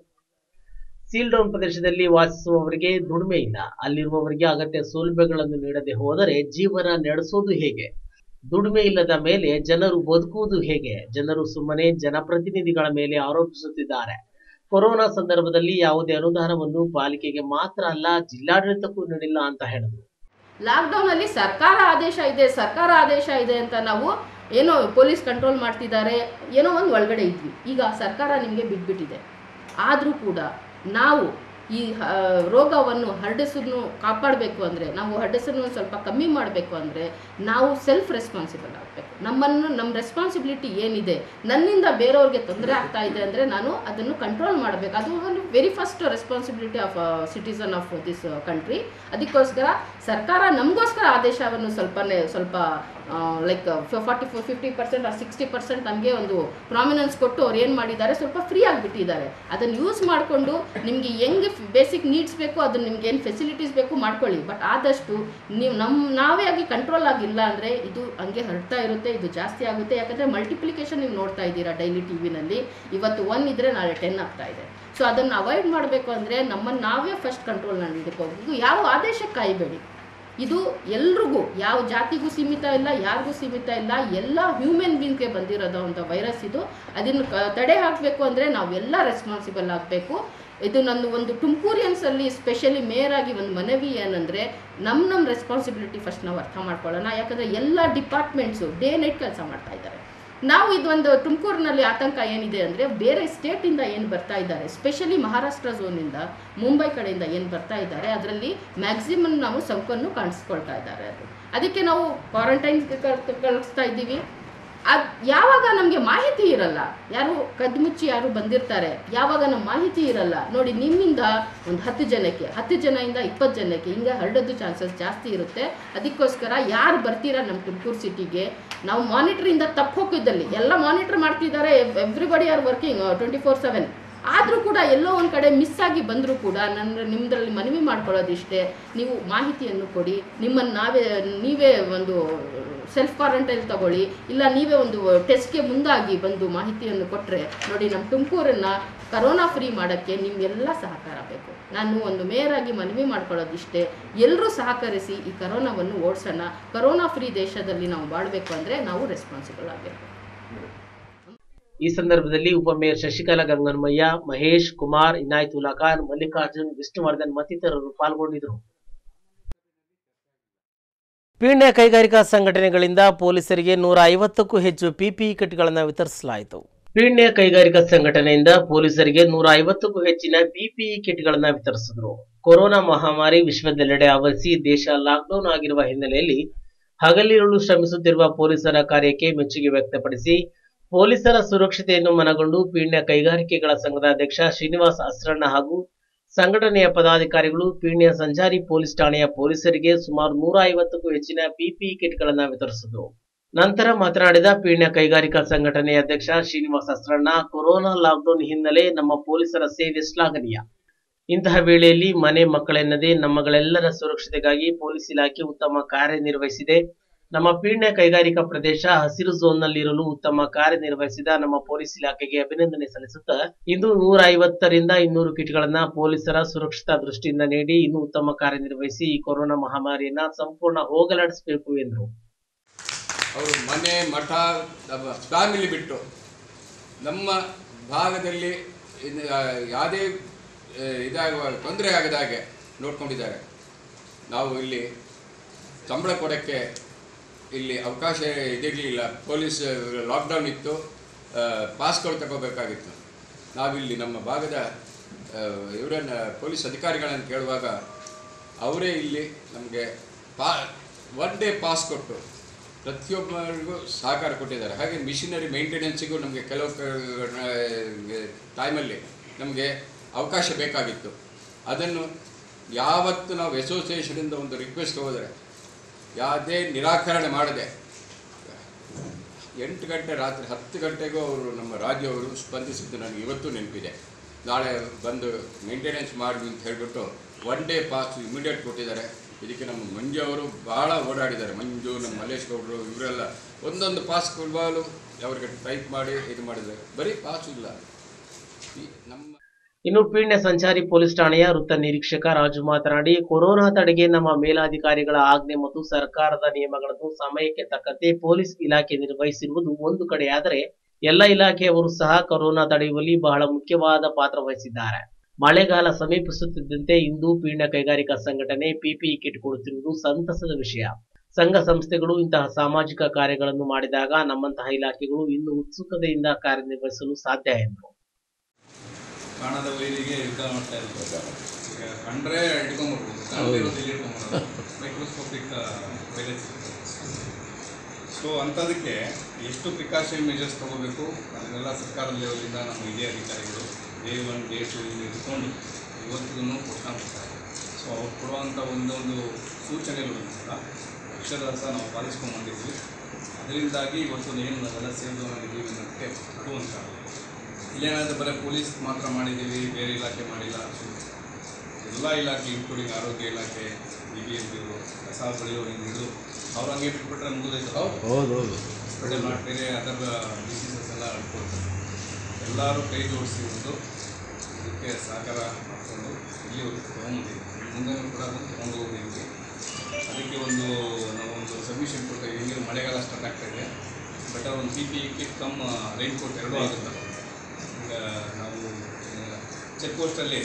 ಸೀಲ್ ಡೌನ್ ಪ್ರದೇಶದಲ್ಲಿ ವಾಸಿಸುವವರಿಗೆ ದುಡಿಮೆ ಇಲ್ಲ ಅಲ್ಲಿರುವವರಿಗೆ ಅಗತ್ಯ ಸೌಲಭ್ಯಗಳನ್ನು ನೀಡದೆ ಹೋದರೆ ಜೀವನ ನಡೆಸೋದು ಹೇಗೆ ದುಡಿಮೆ ಇಲ್ಲದ ಮೇಲೆ ಜನರು ಬದುಕುವುದು ಹೇಗೆ ಜನರು ಸುಮ್ಮನೆ ಜನಪ್ರತಿನಿಧಿಗಳ ಮೇಲೆ ಆರೋಪಿಸುತ್ತಿದ್ದಾರೆ ಕೊರೋನಾ ಸಂದರ್ಭದಲ್ಲಿ ಯಾವುದೇ ಅನುದಾನವನ್ನು ಪಾಲಿಕೆಗೆ ಮಾತ್ರ ಅಲ್ಲ ಜಿಲ್ಲಾಡಳಿತಕ್ಕೂ ನೀಡಿಲ್ಲ ಅಂತ ಹೇಳಿದರು ಲಾಕ್ಡೌನ್ ಅಲ್ಲಿ ಸರ್ಕಾರ ಆದೇಶ ಇದೆ ಸರ್ಕಾರ ಆದೇಶ ಇದೆ ಅಂತ ನಾವು ಏನೋ ಪೊಲೀಸ್ ಕಂಟ್ರೋಲ್ ಮಾಡ್ತಿದ್ದಾರೆ ಏನೋ ಒಂದು ಒಳಗಡೆ ಇದ್ವಿ ಈಗ ಸರ್ಕಾರ ನಿಮಗೆ ಬಿಟ್ಬಿಟ್ಟಿದೆ ಆದರೂ ಕೂಡ ನಾವು ಈ ಹ- ರೋಗವನ್ನು ಹರಡಿಸೋದನ್ನು ಕಾಪಾಡಬೇಕು ಅಂದರೆ ನಾವು ಹರಡಿಸೋದನ್ನು ಸ್ವಲ್ಪ ಕಮ್ಮಿ ಮಾಡಬೇಕು ಅಂದರೆ ನಾವು ಸೆಲ್ಫ್ ರೆಸ್ಪಾನ್ಸಿಬಲ್ ಆಗಬೇಕು ನಮ್ಮನ್ನು ನಮ್ಮ ರೆಸ್ಪಾನ್ಸಿಬಿಲಿಟಿ ಏನಿದೆ ನನ್ನಿಂದ ಬೇರೆಯವ್ರಿಗೆ ತೊಂದರೆ ಆಗ್ತಾ ಇದೆ ಅಂದರೆ ನಾನು ಅದನ್ನು ಕಂಟ್ರೋಲ್ ಮಾಡಬೇಕು ಅದು ಒಂದು very first responsibility of citizen of this country ಅದಕ್ಕೋಸ್ಕರ ಸರ್ಕಾರ ನಮಗೋಸ್ಕರ ಆದೇಶವನ್ನು ಸ್ವಲ್ಪನೇ ಸ್ವಲ್ಪ like forty four fifty percent or sixty percent ನಮಗೆ ಒಂದು ಪ್ರಾಮಿನೆನ್ಸ್ ಕೊಟ್ಟು ಅವ್ರು ಏನು ಮಾಡಿದ್ದಾರೆ ಸ್ವಲ್ಪ ಫ್ರೀ ಆಗಿಬಿಟ್ಟಿದ್ದಾರೆ ಅದನ್ನು ಯೂಸ್ ಮಾಡಿಕೊಂಡು ನಿಮಗೆ ಹೆಂಗೆ ಬೇಸಿಕ್ ನೀಡ್ಸ್ ಬೇಕು ಅದನ್ನು ನಿಮ್ಗೆ ಏನು ಫೆಸಿಲಿಟೀಸ್ ಬೇಕು ಮಾಡ್ಕೊಳ್ಳಿ ಬಟ್ ಆದಷ್ಟು ನೀವು ನಮ್ಮ ನಾವೇ ಆಗಿ ಕಂಟ್ರೋಲ್ ಆಗಿಲ್ಲ ಅಂದರೆ ಇದು ಹಂಗೆ ಹರಡ್ತಾ ಇರುತ್ತೆ ಇದು ಜಾಸ್ತಿ ಆಗುತ್ತೆ ಯಾಕಂದರೆ ಮಲ್ಟಿಪ್ಲಿಕೇಶನ್ ನೀವು ನೋಡ್ತಾ ಇದ್ದೀರಾ ಡೈಲಿ ಟಿ ವಿನಲ್ಲಿ ಇವತ್ತು ಒನ್ ಇದ್ದರೆ ನಾಳೆ ಟೆನ್ ಆಗ್ತಾ ಇದೆ ಸೊ ಅದನ್ನು ಅವಾಯ್ಡ್ ಮಾಡಬೇಕು ಅಂದರೆ ನಮ್ಮನ್ನು ನಾವೇ ಫಸ್ಟ್ ಕಂಟ್ರೋಲ್ನಲ್ಲಿ ಹಿಡ್ಕೋಬೇಕು ಯಾವ ಆದೇಶಕ್ಕೆ ಕಾಯಬೇಡಿ ಇದು ಎಲ್ರಿಗೂ ಯಾವ ಜಾತಿಗೂ ಸೀಮಿತ ಇಲ್ಲ ಯಾರಿಗೂ ಸೀಮಿತ ಇಲ್ಲ ಎಲ್ಲ ಹ್ಯೂಮನ್ ಬೀಂಗ್ಗೆ ಬಂದಿರೋದು ಅಂತ ವೈರಸ್ ಇದು ಅದನ್ನು ಕ- ತಡೆ ಹಾಕಬೇಕು ಅಂದರೆ ನಾವೆಲ್ಲ ರೆಸ್ಪಾನ್ಸಿಬಲ್ ಆಗಬೇಕು ಇದು ನನ್ನ ಒಂದು ತುಮಕೂರಿಯನ್ಸಲ್ಲಿ ಸ್ಪೆಷಲಿ ಮೇಯರ್ ಆಗಿ ಒಂದು ಮನವಿ ಏನಂದರೆ ನಮ್ಮ ನಮ್ಮ ರೆಸ್ಪಾನ್ಸಿಬಿಲಿಟಿ ಫಸ್ಟ್ ನಾವು ಅರ್ಥ ಮಾಡ್ಕೊಳ್ಳೋಣ ಯಾಕಂದರೆ ಎಲ್ಲ ಡಿಪಾರ್ಟ್ಮೆಂಟ್ಸು ಡೇ ನೈಟ್ ಕೆಲಸ ಮಾಡ್ತಾ ಇದ್ದಾರೆ ನಾವು ಇದೊಂದು ತುಮಕೂರಿನಲ್ಲಿ ಆತಂಕ ಏನಿದೆ ಅಂದರೆ ಬೇರೆ ಸ್ಟೇಟಿಂದ ಏನು ಬರ್ತಾ ಇದ್ದಾರೆ ಸ್ಪೆಷಲಿ ಮಹಾರಾಷ್ಟ್ರ ಝೋನಿಂದ ಮುಂಬೈ ಕಡೆಯಿಂದ ಏನು ಬರ್ತಾ ಇದ್ದಾರೆ ಅದರಲ್ಲಿ ಮ್ಯಾಕ್ಸಿಮಮ್ ನಾವು ಸೋಂಕನ್ನು ಕಾಣಿಸ್ಕೊಳ್ತಾ ಇದ್ದಾರೆ ಅದು ಅದಕ್ಕೆ ನಾವು ಕ್ವಾರಂಟೈನ್ಗೆ ಕಳಿಸ್ತಾ ಇದ್ದೀವಿ ಅದು ಯಾವಾಗ ನಮಗೆ ಮಾಹಿತಿ ಇರಲ್ಲ ಯಾರು ಕದ್ಮುಚ್ಚಿ ಯಾರು ಬಂದಿರ್ತಾರೆ ಯಾವಾಗ ನಮ್ಮ ಮಾಹಿತಿ ಇರಲ್ಲ ನೋಡಿ ನಿಮ್ಮಿಂದ ಒಂದು ಹತ್ತು ಜನಕ್ಕೆ ಹತ್ತು ಜನದಿಂದ ಇಪ್ಪತ್ತು ಜನಕ್ಕೆ ಹಿಂಗೆ ಹರಡೋದು ಚಾನ್ಸಸ್ ಜಾಸ್ತಿ ಇರುತ್ತೆ ಅದಕ್ಕೋಸ್ಕರ ಯಾರು ಬರ್ತೀರಾ ನಮ್ಮ ತುಮಕೂರು ಸಿಟಿಗೆ ನಾವು ಮಾನಿಟ್ರಿಂದ ತಪ್ಪು ಹೋಗಿದ್ದಲ್ಲಿ ಎಲ್ಲ ಮಾನಿಟ್ರ್ ಮಾಡ್ತಿದ್ದಾರೆ everybody are working twenty four seven ಆದರೂ ಕೂಡ ಎಲ್ಲೋ ಒಂದು ಕಡೆ ಮಿಸ್ ಆಗಿ ಬಂದರೂ ಕೂಡ ನನ್ನ ನಿಮ್ಮದ್ರಲ್ಲಿ ಮನವಿ ಮಾಡ್ಕೊಳ್ಳೋದಿಷ್ಟೇ ನೀವು ಮಾಹಿತಿಯನ್ನು ಕೊಡಿ ನಿಮ್ಮನ್ನು ನಾವೇ ನೀವೇ ಒಂದು ಸೆಲ್ಫ್ ಕ್ವಾರಂಟೈನ್ ತಗೊಳ್ಳಿ ಇಲ್ಲ ನೀವೇ ಒಂದು ಟೆಸ್ಟ್ಗೆ ಮುಂದಾಗಿ ಬಂದು ಮಾಹಿತಿಯನ್ನು ಕೊಟ್ಟರೆ ನೋಡಿ ನಮ್ಮ ತುಮಕೂರನ್ನು ಕರೋನಾ ಫ್ರೀ ಮಾಡೋಕ್ಕೆ ನಿಮ್ಗೆಲ್ಲ ಸಹಕಾರ ಬೇಕು ನಾನು ಒಂದು ಮೇಯರ್ ಆಗಿ ಮನವಿ ಮಾಡ್ಕೊಳ್ಳೋದಿಷ್ಟೇ ಎಲ್ಲರೂ ಸಹಕರಿಸಿ ಈ ಕರೋನಾವನ್ನು ಓಡಿಸೋಣ ಕರೋನಾ ಫ್ರೀ ದೇಶದಲ್ಲಿ ನಾವು ಬಾಳಬೇಕು ಅಂದರೆ ನಾವು ರೆಸ್ಪಾನ್ಸಿಬಲ್ ಆಗಬೇಕು ಈ ಸಂದರ್ಭದಲ್ಲಿ ಉಪಮೇಯರ್ ಶಶಿಕಲಾ ಗಂಗನ್ಮಯ್ಯ ಮಹೇಶ್ ಕುಮಾರ್ ಇನಾಯತುಲ್ಲಾ ಖಾನ್ ಮಲ್ಲಿಕಾರ್ಜುನ್ ವಿಷ್ಣುವರ್ಧನ್ ಮತ್ತಿತರರು ಪಾಲ್ಗೊಂಡಿದ್ದರು ಪೀಣ್ಯ ಕೈಗಾರಿಕಾ ಸಂಘಟನೆಗಳಿಂದ ಪೊಲೀಸರಿಗೆ ನೂರ ಐವತ್ತಕ್ಕೂ ಹೆಚ್ಚು ಪಿಪಿಇ ಕಿಟ್ಗಳನ್ನು ವಿತರಿಸಲಾಯಿತು ಪೀಣ್ಯ ಕೈಗಾರಿಕಾ ಸಂಘಟನೆಯಿಂದ ಪೊಲೀಸರಿಗೆ ನೂರ ಐವತ್ತಕ್ಕೂ ಹೆಚ್ಚಿನ ಪಿಪಿಇ ಕಿಟ್ಗಳನ್ನು ವಿತರಿಸಿದರು ಕೊರೋನಾ ಮಹಾಮಾರಿ ವಿಶ್ವದೆಲ್ಲೆಡೆ ಆವರಿಸಿ ದೇಶ ಲಾಕ್ಡೌನ್ ಆಗಿರುವ ಹಿನ್ನೆಲೆಯಲ್ಲಿ ಹಗಲಿರುಳು ಶ್ರಮಿಸುತ್ತಿರುವ ಪೊಲೀಸರ ಕಾರ್ಯಕ್ಕೆ ಮೆಚ್ಚುಗೆ ವ್ಯಕ್ತಪಡಿಸಿ ಪೊಲೀಸರ ಸುರಕ್ಷತೆಯನ್ನು ಮನಗೊಂಡು ಪೀಣ್ಯ ಕೈಗಾರಿಕೆಗಳ ಸಂಘದ ಅಧ್ಯಕ್ಷ ಶ್ರೀನಿವಾಸ್ ಅಸ್ರಣ್ಣ ಹಾಗೂ ಸಂಘಟನೆಯ ಪದಾಧಿಕಾರಿಗಳು ಪೀಣ್ಯ ಸಂಚಾರಿ ಪೊಲೀಸ್ ಠಾಣೆಯ ಪೊಲೀಸರಿಗೆ ಸುಮಾರು ನೂರ ಐವತ್ತಕ್ಕೂ ಹೆಚ್ಚಿನ ಪಿಪಿಇ ಕಿಟ್ಗಳನ್ನು ವಿತರಿಸಿದರು ನಂತರ ಮಾತನಾಡಿದ ಪೀಣ್ಯ ಕೈಗಾರಿಕಾ ಸಂಘಟನೆಯ ಅಧ್ಯಕ್ಷ ಶ್ರೀನಿವಾಸ ಅಸ್ರಣ್ಣ ಕೊರೋನಾ ಲಾಕ್ಡೌನ್ ಹಿನ್ನೆಲೆ ನಮ್ಮ ಪೊಲೀಸರ ಸೇವೆ ಶ್ಲಾಘನೀಯ ಇಂತಹ ವೇಳೆಯಲ್ಲಿ ಮನೆ ಮಕ್ಕಳೆನ್ನದೇ ನಮ್ಮಗಳೆಲ್ಲರ ಸುರಕ್ಷತೆಗಾಗಿ ಪೊಲೀಸ್ ಇಲಾಖೆ ಉತ್ತಮ ಕಾರ್ಯನಿರ್ವಹಿಸಿದೆ ನಮ್ಮ ಪೀಣ್ಯ ಕೈಗಾರಿಕಾ ಪ್ರದೇಶ ಹಸಿರು ಝೋನ್ನಲ್ಲಿರಲು ಉತ್ತಮ ಕಾರ್ಯನಿರ್ವಹಿಸಿದ ನಮ್ಮ ಪೊಲೀಸ್ ಇಲಾಖೆಗೆ ಅಭಿನಂದನೆ ಸಲ್ಲಿಸುತ್ತಾ ಇಂದು ನೂರ ಐವತ್ತರಿಂದ ಇನ್ನೂರು ಕಿಟ್ಗಳನ್ನ ಪೊಲೀಸರ ಸುರಕ್ಷತಾ ದೃಷ್ಟಿಯಿಂದ ನೀಡಿ ಇನ್ನೂ ಉತ್ತಮ ಕಾರ್ಯನಿರ್ವಹಿಸಿ ಈ ಕೊರೋನಾ ಮಹಾಮಾರಿಯನ್ನ ಸಂಪೂರ್ಣ ಹೋಗಲಾಡಿಸಬೇಕು ಎಂದರು ಅವರು ಮನೆ ಮಠ ನಮ್ಮ ಫ್ಯಾಮಿಲಿ ಬಿಟ್ಟು ನಮ್ಮ ಭಾಗದಲ್ಲಿ ಇನ್ನು, ಆ, ಯಾವುದೇ ಆ, ಇದಾಗುವ ತೊಂದರೆ ಆಗದ ಹಾಗೆ ನೋಡ್ಕೊಂಡಿದ್ದಾರೆ ನಾವು ಇಲ್ಲಿ ಸಂಬಳ ಕೊಡೋಕ್ಕೆ ಇಲ್ಲಿ ಅವಕಾಶ ಇದಿರಲಿಲ್ಲ ಪೊಲೀಸ್ ಲಾಕ್ಡೌನ್ ಇತ್ತು ಪಾಸ್ಗಳು ತಗೋಬೇಕಾಗಿತ್ತು ನಾವಿಲ್ಲಿ ನಮ್ಮ ಭಾಗದ ಇವರನ್ನು ಪೊಲೀಸ್ ಅಧಿಕಾರಿಗಳನ್ನು ಕೇಳುವಾಗ ಅವರೇ ಇಲ್ಲಿ ನಮಗೆ ಪಾ ಒನ್ ಡೇ ಪಾಸ್ ಕೊಟ್ಟು ಪ್ರತಿಯೊಬ್ಬರಿಗೂ ಸಹಕಾರ ಕೊಟ್ಟಿದ್ದಾರೆ ಹಾಗೆ ಮಿಷಿನರಿ ಮೇಂಟೆನೆನ್ಸಿಗೂ ನಮಗೆ ಕೆಲವು ಟೈಮಲ್ಲಿ ನಮಗೆ ಅವಕಾಶ ಬೇಕಾಗಿತ್ತು ಅದನ್ನು ಯಾವತ್ತು ನಾವು ಅಸೋಸಿಯೇಷನಿಂದ ಒಂದು ರಿಕ್ವೆಸ್ಟ್ ಹೋದರೆ ಯಾವುದೇ ನಿರಾಕರಣೆ ಮಾಡದೆ ಎಂಟು ಗಂಟೆ ರಾತ್ರಿ ಹತ್ತು ಗಂಟೆಗೂ ಅವರು ನಮ್ಮ ರಾಜ್ಯವರು ಸ್ಪಂದಿಸಿದ್ದು ನನಗೆ ಇವತ್ತು ನೆನಪಿದೆ ನಾಳೆ ಬಂದು ಮೇಂಟೆನೆನ್ಸ್ ಮಾಡಿ ಅಂತ ಹೇಳಿಬಿಟ್ಟು ಒನ್ ಡೇ ಪಾಸ್ ಇಮಿಡಿಯೇಟ್ ಕೊಟ್ಟಿದ್ದಾರೆ ಇದಕ್ಕೆ ನಮ್ಮ ಮಂಜು ಅವರು ಭಾಳ ಓಡಾಡಿದ್ದಾರೆ ಮಂಜು ನಮ್ಮ ಮಲ್ಲೇಶ್ ಗೌಡರು ಇವರೆಲ್ಲ ಒಂದೊಂದು ಪಾಸ್ ಕೊಡುವಾಗಲೂ ಅವ್ರಿಗೆ ಟೈಪ್ ಮಾಡಿ ಇದು ಮಾಡಿದ್ದಾರೆ ಬರೀ ಪಾಸ್ ಇಲ್ಲ ಈ ನಮ್ಮ ಇನ್ನು ಪೀಣ್ಯ ಸಂಚಾರಿ ಪೊಲೀಸ್ ಠಾಣೆಯ ವೃತ್ತ ನಿರೀಕ್ಷಕ ರಾಜು ಮಾತನಾಡಿ ಕೊರೋನಾ ತಡೆಗೆ ನಮ್ಮ ಮೇಲಾಧಿಕಾರಿಗಳ ಆಜ್ಞೆ ಮತ್ತು ಸರ್ಕಾರದ ನಿಯಮಗಳನ್ನು ಸಮಯಕ್ಕೆ ತಕ್ಕಂತೆ ಪೊಲೀಸ್ ಇಲಾಖೆ ನಿರ್ವಹಿಸಿರುವುದು ಒಂದು ಕಡೆಯಾದರೆ ಎಲ್ಲ ಇಲಾಖೆಯವರು ಸಹ ಕೊರೋನಾ ತಡೆಯುವಲ್ಲಿ ಬಹಳ ಮುಖ್ಯವಾದ ಪಾತ್ರ ವಹಿಸಿದ್ದಾರೆ ಮಳೆಗಾಲ ಸಮೀಪಿಸುತ್ತಿದ್ದಂತೆ ಇಂದು ಪೀಣ್ಯ ಕೈಗಾರಿಕಾ ಸಂಘಟನೆ ಪಿಪಿಇ ಕಿಟ್ ಕೊಡುತ್ತಿರುವುದು ಸಂತಸದ ವಿಷಯ ಸಂಘ ಸಂಸ್ಥೆಗಳು ಇಂತಹ ಸಾಮಾಜಿಕ ಕಾರ್ಯಗಳನ್ನು ಮಾಡಿದಾಗ ನಮ್ಮಂತಹ ಇಲಾಖೆಗಳು ಇನ್ನು ಉತ್ಸುಕತೆಯಿಂದ ಕಾರ್ಯನಿರ್ವಹಿಸಲು ಸಾಧ್ಯ ಎಂದರು ಕಾಣದ ವೈರಿಗೆ ಯುದ್ಧ ಮಾಡ್ತಾ ಇರ್ತಾರೆ ಈಗ ಕಂಡ್ರೆ ಇಟ್ಕೊಂಡ್ಬಿಡ್ಬೋದು ಕಾಣದೇ ಇರೋದು ಇಲ್ಲಿ ಇಟ್ಕೊಂಡ್ಬಿಡೋದು ಮೈಕ್ರೋಸ್ಕೋಪಿಕ್ ವೈರಸ್ ಸೊ ಅಂಥದಕ್ಕೆ ಎಷ್ಟು ಪ್ರಿಕಾಷನ್ ಮೆಜರ್ಸ್ ತೊಗೋಬೇಕು ಅದನ್ನೆಲ್ಲ ಸರ್ಕಾರದ ಲೆವೆಲಿಂದ ನಮ್ಮ ಹಿರಿಯ ಅಧಿಕಾರಿಗಳು ಡೇ ಒನ್ ಡೇ ಟು ಇಲ್ಲಿ ಇಟ್ಕೊಂಡು ಇವತ್ತಿಗೂ ಕೊಡ್ತಾ ಬರ್ತಾರೆ ಸೊ ಅವ್ರು ಕೊಡುವಂಥ ಒಂದೊಂದು ಸೂಚನೆಗಳು ಕೂಡ ಅಕ್ಷರದಾಸ ನಾವು ಪಾಲಿಸ್ಕೊಂಡು ಬಂದಿದ್ವಿ ಅದರಿಂದಾಗಿ ಇವತ್ತು ಏನು ನಾವೆಲ್ಲ ಸೇರಿದವನಾಗಿದ್ದೀವಿ ಅನ್ನೋದಕ್ಕೆ ಅದು ಒಂದು ಕಾರಣ ಇಲ್ಲೇನಾದರೂ ಬರೀ ಪೊಲೀಸ್ ಮಾತ್ರ ಮಾಡಿದ್ದೀವಿ ಬೇರೆ ಇಲಾಖೆ ಮಾಡಿಲ್ಲ ಸೊ ಎಲ್ಲ ಇಲಾಖೆ ಇನ್ಕ್ಲೂಡಿಂಗ್ ಆರೋಗ್ಯ ಇಲಾಖೆ ಬಿ ಬಿ ಎಂ ಪಿಗಳು ಕಸ ಬಳಿಯೋರಿಂದ ಹಿಡಿದು ಅವ್ರು ಹಂಗೆ ಬಿಟ್ಬಿಟ್ರೆ ಮುಗಿದೈತೆ ಹಾಸ್ಪಿಟಲ್ ನಾಟ್ ಬೇರೆ ಅದರ್ ಡಿಸೀಸಸ್ ಎಲ್ಲ ಅಡ್ಕೊಳ್ತಾರೆ ಎಲ್ಲರೂ ಕೈ ಜೋಡಿಸಿ ಒಂದು ಇದಕ್ಕೆ ಸಹಕಾರ ಮಾಡಿಕೊಂಡು ಇಲ್ಲಿವರೆಗೂ ತೊಗೊಂಬಂದಿದ್ದೀವಿ ಮುಂದೆನೂ ಕೂಡ ಅದನ್ನು ತೊಗೊಂಡು ಹೋಗಿದ್ದೀವಿ ಅದಕ್ಕೆ ಒಂದು ನಾವೊಂದು ಸಬ್ಮಿಷನ್ ಕೊಡ್ತೇವೆ ಹಿಂಗೆ ಮಳೆಗಾಲ ಸ್ಟಾರ್ಟ್ ಆಗ್ತಾ ಇದೆ ಬಟ್ ಒಂದು P P kit cum raincoat ಎರಡೂ ಆಗುತ್ತೆ ಈಗ ನಾವು ಚೆಕ್ ಪೋಸ್ಟಲ್ಲಿ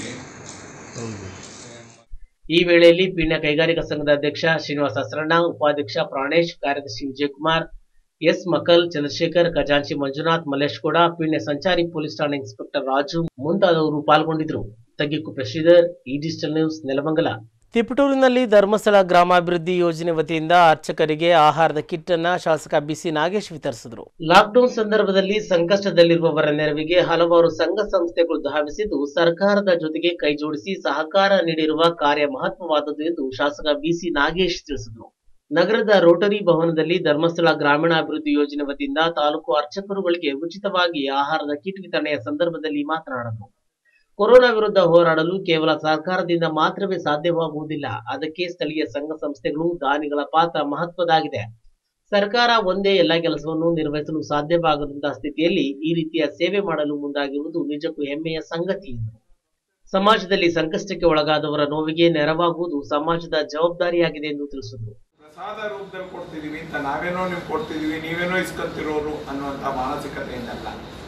ಈ ವೇಳೆಯಲ್ಲಿ ಪೀಣ್ಯ ಕೈಗಾರಿಕಾ ಸಂಘದ ಅಧ್ಯಕ್ಷ ಶ್ರೀನಿವಾಸ ಸರಣ್ಣ ಉಪಾಧ್ಯಕ್ಷ ಪ್ರಾಣೇಶ್ ಕಾರ್ಯದರ್ಶಿ ವಿಜಯಕುಮಾರ್ ಎಸ್ ಮಕಲ್ ಚಂದ್ರಶೇಖರ್ ಖಜಾಂಚಿ ಮಂಜುನಾಥ್ ಮಲ್ಲೇಶ್ಗೌಡ ಪೀಣ್ಯ ಸಂಚಾರಿ ಪೊಲೀಸ್ ಠಾಣೆ ಇನ್ಸ್ಪೆಕ್ಟರ್ ರಾಜು ಮುಂತಾದವರು ಪಾಲ್ಗೊಂಡಿದ್ದರು ತಗ್ಗಿಕುಪ್ಪೆ ಶ್ರೀಧರ್ ಈ ಡಿಜಿಟಲ್ ನ್ಯೂಸ್ ನೆಲಮಂಗಲ ತಿಪಟೂರಿನಲ್ಲಿ ಧರ್ಮಸ್ಥಳ ಗ್ರಾಮಾಭಿವೃದ್ಧಿ ಯೋಜನೆ ವತಿಯಿಂದ ಅರ್ಚಕರಿಗೆ ಆಹಾರದ ಕಿಟ್ ಅನ್ನ ಶಾಸಕ ಬಿಸಿ ನಾಗೇಶ್ ವಿತರಿಸಿದರು ಲಾಕ್ಡೌನ್ ಸಂದರ್ಭದಲ್ಲಿ ಸಂಕಷ್ಟದಲ್ಲಿರುವವರ ನೆರವಿಗೆ ಹಲವಾರು ಸಂಘ ಸಂಸ್ಥೆಗಳು ಧಾವಿಸಿದ್ದು ಸರ್ಕಾರದ ಜೊತೆಗೆ ಕೈಜೋಡಿಸಿ ಸಹಕಾರ ನೀಡಿರುವ ಕಾರ್ಯ ಮಹತ್ವವಾದದ್ದು ಎಂದು ಶಾಸಕ ಬಿಸಿ ನಾಗೇಶ್ ತಿಳಿಸಿದರು ನಗರದ ರೋಟರಿ ಭವನದಲ್ಲಿ ಧರ್ಮಸ್ಥಳ ಗ್ರಾಮೀಣಾಭಿವೃದ್ಧಿ ಯೋಜನೆ ವತಿಯಿಂದ ತಾಲೂಕು ಅರ್ಚಕರುಗಳಿಗೆ ಉಚಿತವಾಗಿ ಆಹಾರದ ಕಿಟ್ ವಿತರಣೆಯ ಸಂದರ್ಭದಲ್ಲಿ ಮಾತನಾಡಿದರು ಕೊರೋನಾ ವಿರುದ್ಧ ಹೋರಾಡಲು ಕೇವಲ ಸರ್ಕಾರದಿಂದ ಮಾತ್ರವೇ ಸಾಧ್ಯವಾಗುವುದಿಲ್ಲ ಅದಕ್ಕೆ ಸ್ಥಳೀಯ ಸಂಘ ಸಂಸ್ಥೆಗಳು ದಾನಿಗಳ ಪಾತ್ರ ಮಹತ್ವದಾಗಿದೆ ಸರ್ಕಾರ ಒಂದೇ ಎಲ್ಲ ಕೆಲಸವನ್ನು ನಿರ್ವಹಿಸಲು ಸಾಧ್ಯವಾಗದಂತಹ ಸ್ಥಿತಿಯಲ್ಲಿ ಈ ರೀತಿಯ ಸೇವೆ ಮಾಡಲು ಮುಂದಾಗಿರುವುದು ನಿಜಕ್ಕೂ ಹೆಮ್ಮೆಯ ಸಂಗತಿ ಎಂದರು ಸಮಾಜದಲ್ಲಿ ಸಂಕಷ್ಟಕ್ಕೆ ಒಳಗಾದವರ ನೋವಿಗೆ ನೆರವಾಗುವುದು ಸಮಾಜದ ಜವಾಬ್ದಾರಿಯಾಗಿದೆ ಎಂದು ತಿಳಿಸಿದರು ಪ್ರಸಾದ ರೂಪದಲ್ಲಿ ಕೊಡ್ತಿದೀವಿ ಅಂತ ನಾವೇನೋ ನೀವು ಕೊಡ್ತಿದೀವಿ ನೀವೇನೋ ಇಸ್ಕೊಂತಿರೋರು ಅನ್ನುವಂಥ ಮಾನಸಿಕತೆಯಿಂದಲ್ಲ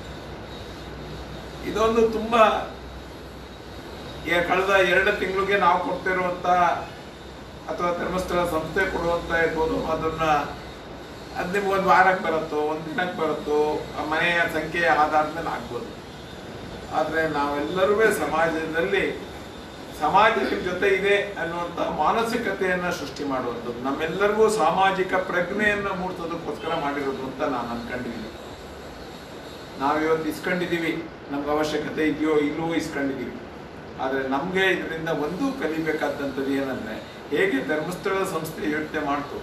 ಇದೊಂದು ತುಂಬಾ ಏ- ಕಳೆದ ಎರಡು ತಿಂಗಳಿಗೆ ನಾವು ಕೊಡ್ತಿರುವಂತ ಅಥವಾ ಧರ್ಮಸ್ಥಳ ಸಂಸ್ಥೆ ಕೊಡುವಂತ ಇರ್ಬೋದು ಅದನ್ನ ಅದು ನಿಮ್ಗೆ ಒಂದು ವಾರಕ್ಕೆ ಬರುತ್ತೋ ಒಂದು ದಿನಕ್ಕೆ ಬರುತ್ತೋ ಆ ಮನೆಯ ಸಂಖ್ಯೆಯ ಆಧಾರದ ಮೇಲೆ ಆಗ್ಬೋದು ಆದರೆ ನಾವೆಲ್ಲರೂ ಸಮಾಜದಲ್ಲಿ ಸಮಾಜ ನಿಮ್ಮ ಜೊತೆ ಇದೆ ಅನ್ನುವಂಥ ಮಾನಸಿಕತೆಯನ್ನ ಸೃಷ್ಟಿ ಮಾಡುವಂಥದ್ದು ನಮ್ಮೆಲ್ಲರಿಗೂ ಸಾಮಾಜಿಕ ಪ್ರಜ್ಞೆಯನ್ನ ಮೂಡಿಸೋದಕ್ಕೋಸ್ಕರ ಮಾಡಿರೋದು ಅಂತ ನಾನು ಅನ್ಕೊಂಡಿದ್ದೀನಿ ನಾವಿವತ್ತು ಇಸ್ಕೊಂಡಿದ್ದೀವಿ ನಮ್ಗೆ ಅವಶ್ಯಕತೆ ಇದೆಯೋ ಇಲ್ಲವೋ ಇಸ್ಕೊಂಡಿದ್ದೀವಿ ಆದರೆ ನಮಗೆ ಇದರಿಂದ ಒಂದು ಕಲಿಬೇಕಾದಂಥದ್ದು ಏನಂದ್ರೆ ಹೇಗೆ ಧರ್ಮಸ್ಥಳ ಸಂಸ್ಥೆ ಯೋಚನೆ ಮಾಡ್ತು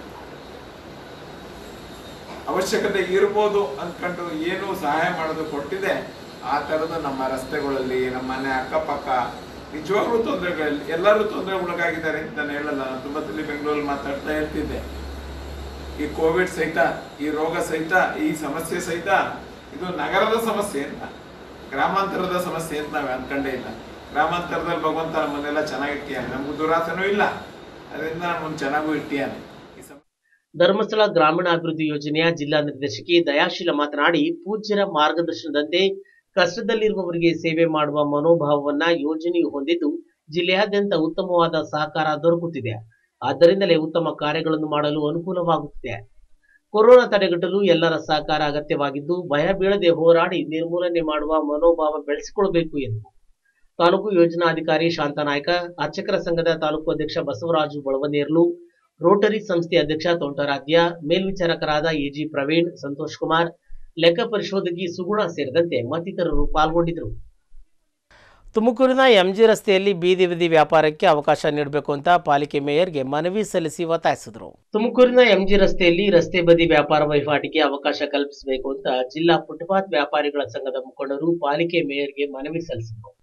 ಅವಶ್ಯಕತೆ ಇರ್ಬೋದು ಅಂದ್ಕೊಂಡು ಏನು ಸಹಾಯ ಮಾಡೋದು ಕೊಟ್ಟಿದೆ ಆ ಥರದ ನಮ್ಮ ರಸ್ತೆಗಳಲ್ಲಿ ನಮ್ಮ ಮನೆ ಅಕ್ಕಪಕ್ಕ ನಿಜವಾಗ್ಲೂ ತೊಂದರೆಗಳಲ್ಲಿ ಎಲ್ಲರೂ ತೊಂದರೆ ಒಳಗಾಗಿದ್ದಾರೆ ಅಂತ ನಾನು ಹೇಳಲ್ಲ ನಾನು ತುಂಬ ಸಲ ಬೆಂಗಳೂರಲ್ಲಿ ಮಾತಾಡ್ತಾ ಇರ್ತಿದ್ದೆ ಈ ಕೋವಿಡ್ ಸಹಿತ ಈ ರೋಗ ಸಹಿತ ಈ ಸಮಸ್ಯೆ ಸಹಿತ ಇದು ನಗರದ ಸಮಸ್ಯೆ ಅಂತ ಗ್ರಾಮಾಂತರದ ಸಮಸ್ಯೆ ಅಂತ ನಾವು ಅನ್ಕೊಂಡೇ ಇಲ್ಲ ಗ್ರಾಮಾಂತರದಲ್ಲಿ ಭಗವಂತ ನಮ್ಮನ್ನೆಲ್ಲ ಚೆನ್ನಾಗಿಟ್ಟಿಯಾನೆ ನಮ್ಗೆ ದುರಾಸನೂ ಇಲ್ಲ ಅದರಿಂದ ನಮ್ಮನ್ನು ಚೆನ್ನಾಗೂ ಇಟ್ಟಿಯಾನೆ ಈ ಸಮ ಧರ್ಮಸ್ಥಳ ಗ್ರಾಮೀಣಾಭಿವೃದ್ಧಿ ಯೋಜನೆಯ ಜಿಲ್ಲಾ ನಿರ್ದೇಶಕಿ ದಯಾಶೀಲ ಮಾತನಾಡಿ ಪೂಜ್ಯರ ಮಾರ್ಗದರ್ಶನದಂತೆ ಕಷ್ಟದಲ್ಲಿರುವವರಿಗೆ ಸೇವೆ ಮಾಡುವ ಮನೋಭಾವವನ್ನ ಯೋಜನೆಯು ಹೊಂದಿದ್ದು ಜಿಲ್ಲೆಯಾದ್ಯಂತ ಉತ್ತಮವಾದ ಸಹಕಾರ ದೊರಕುತ್ತಿದೆ ಆದ್ದರಿಂದಲೇ ಉತ್ತಮ ಕಾರ್ಯಗಳನ್ನು ಮಾಡಲು ಅನುಕೂಲವಾಗುತ್ತಿದೆ ಕೊರೋನಾ ತಡೆಗಟ್ಟಲು ಎಲ್ಲರ ಸಹಕಾರ ಅಗತ್ಯವಾಗಿದ್ದು ಭಯ ಬೀಳದೆ ಹೋರಾಡಿ ನಿರ್ಮೂಲನೆ ಮಾಡುವ ಮನೋಭಾವ ಬೆಳೆಸಿಕೊಳ್ಳಬೇಕು ಎಂದರು ತಾಲೂಕು ಯೋಜನಾಧಿಕಾರಿ ಶಾಂತನಾಯ್ಕ ಅರ್ಚಕರ ಸಂಘದ ತಾಲೂಕು ಅಧ್ಯಕ್ಷ ಬಸವರಾಜು ಬಳವನೇರ್ಲು ರೋಟರಿ ಸಂಸ್ಥೆ ಅಧ್ಯಕ್ಷ ತೋಂಟರಾಧ್ಯ ಮೇಲ್ವಿಚಾರಕರಾದ ಎಜಿ ಪ್ರವೀಣ್ ಸಂತೋಷ್ ಕುಮಾರ್ ಲೆಕ್ಕ ಪರಿಶೋಧಕಿ ಸುಗುಣ ಸೇರಿದಂತೆ ಮತ್ತಿತರರು ಪಾಲ್ಗೊಂಡಿದ್ದರು ತುಮಕೂರಿನ ಎಂಜಿ ರಸ್ತೆಯಲ್ಲಿ ಬೀದಿ ಬೀದಿ ವ್ಯಾಪಾರಕ್ಕೆ ಅವಕಾಶ ನೀಡಬೇಕು ಅಂತ ಪಾಲಿಕೆ ಮೇಯರ್ಗೆ ಮನವಿ ಸಲ್ಲಿಸಿ ಒತ್ತಾಯಿಸಿದರು ತುಮಕೂರಿನ ಎಂಜಿ ರಸ್ತೆಯಲ್ಲಿ ರಸ್ತೆ ಬದಿ ವ್ಯಾಪಾರ ವಹಿವಾಟಿಗೆ ಅವಕಾಶ ಕಲ್ಪಿಸಬೇಕು ಅಂತ ಜಿಲ್ಲಾ ಫುಟ್ಪಾತ್ ವ್ಯಾಪಾರಿಗಳ ಸಂಘದ ಮುಖಂಡರು ಪಾಲಿಕೆ ಮೇಯರ್ಗೆ ಮನವಿ ಸಲ್ಲಿಸಿದರು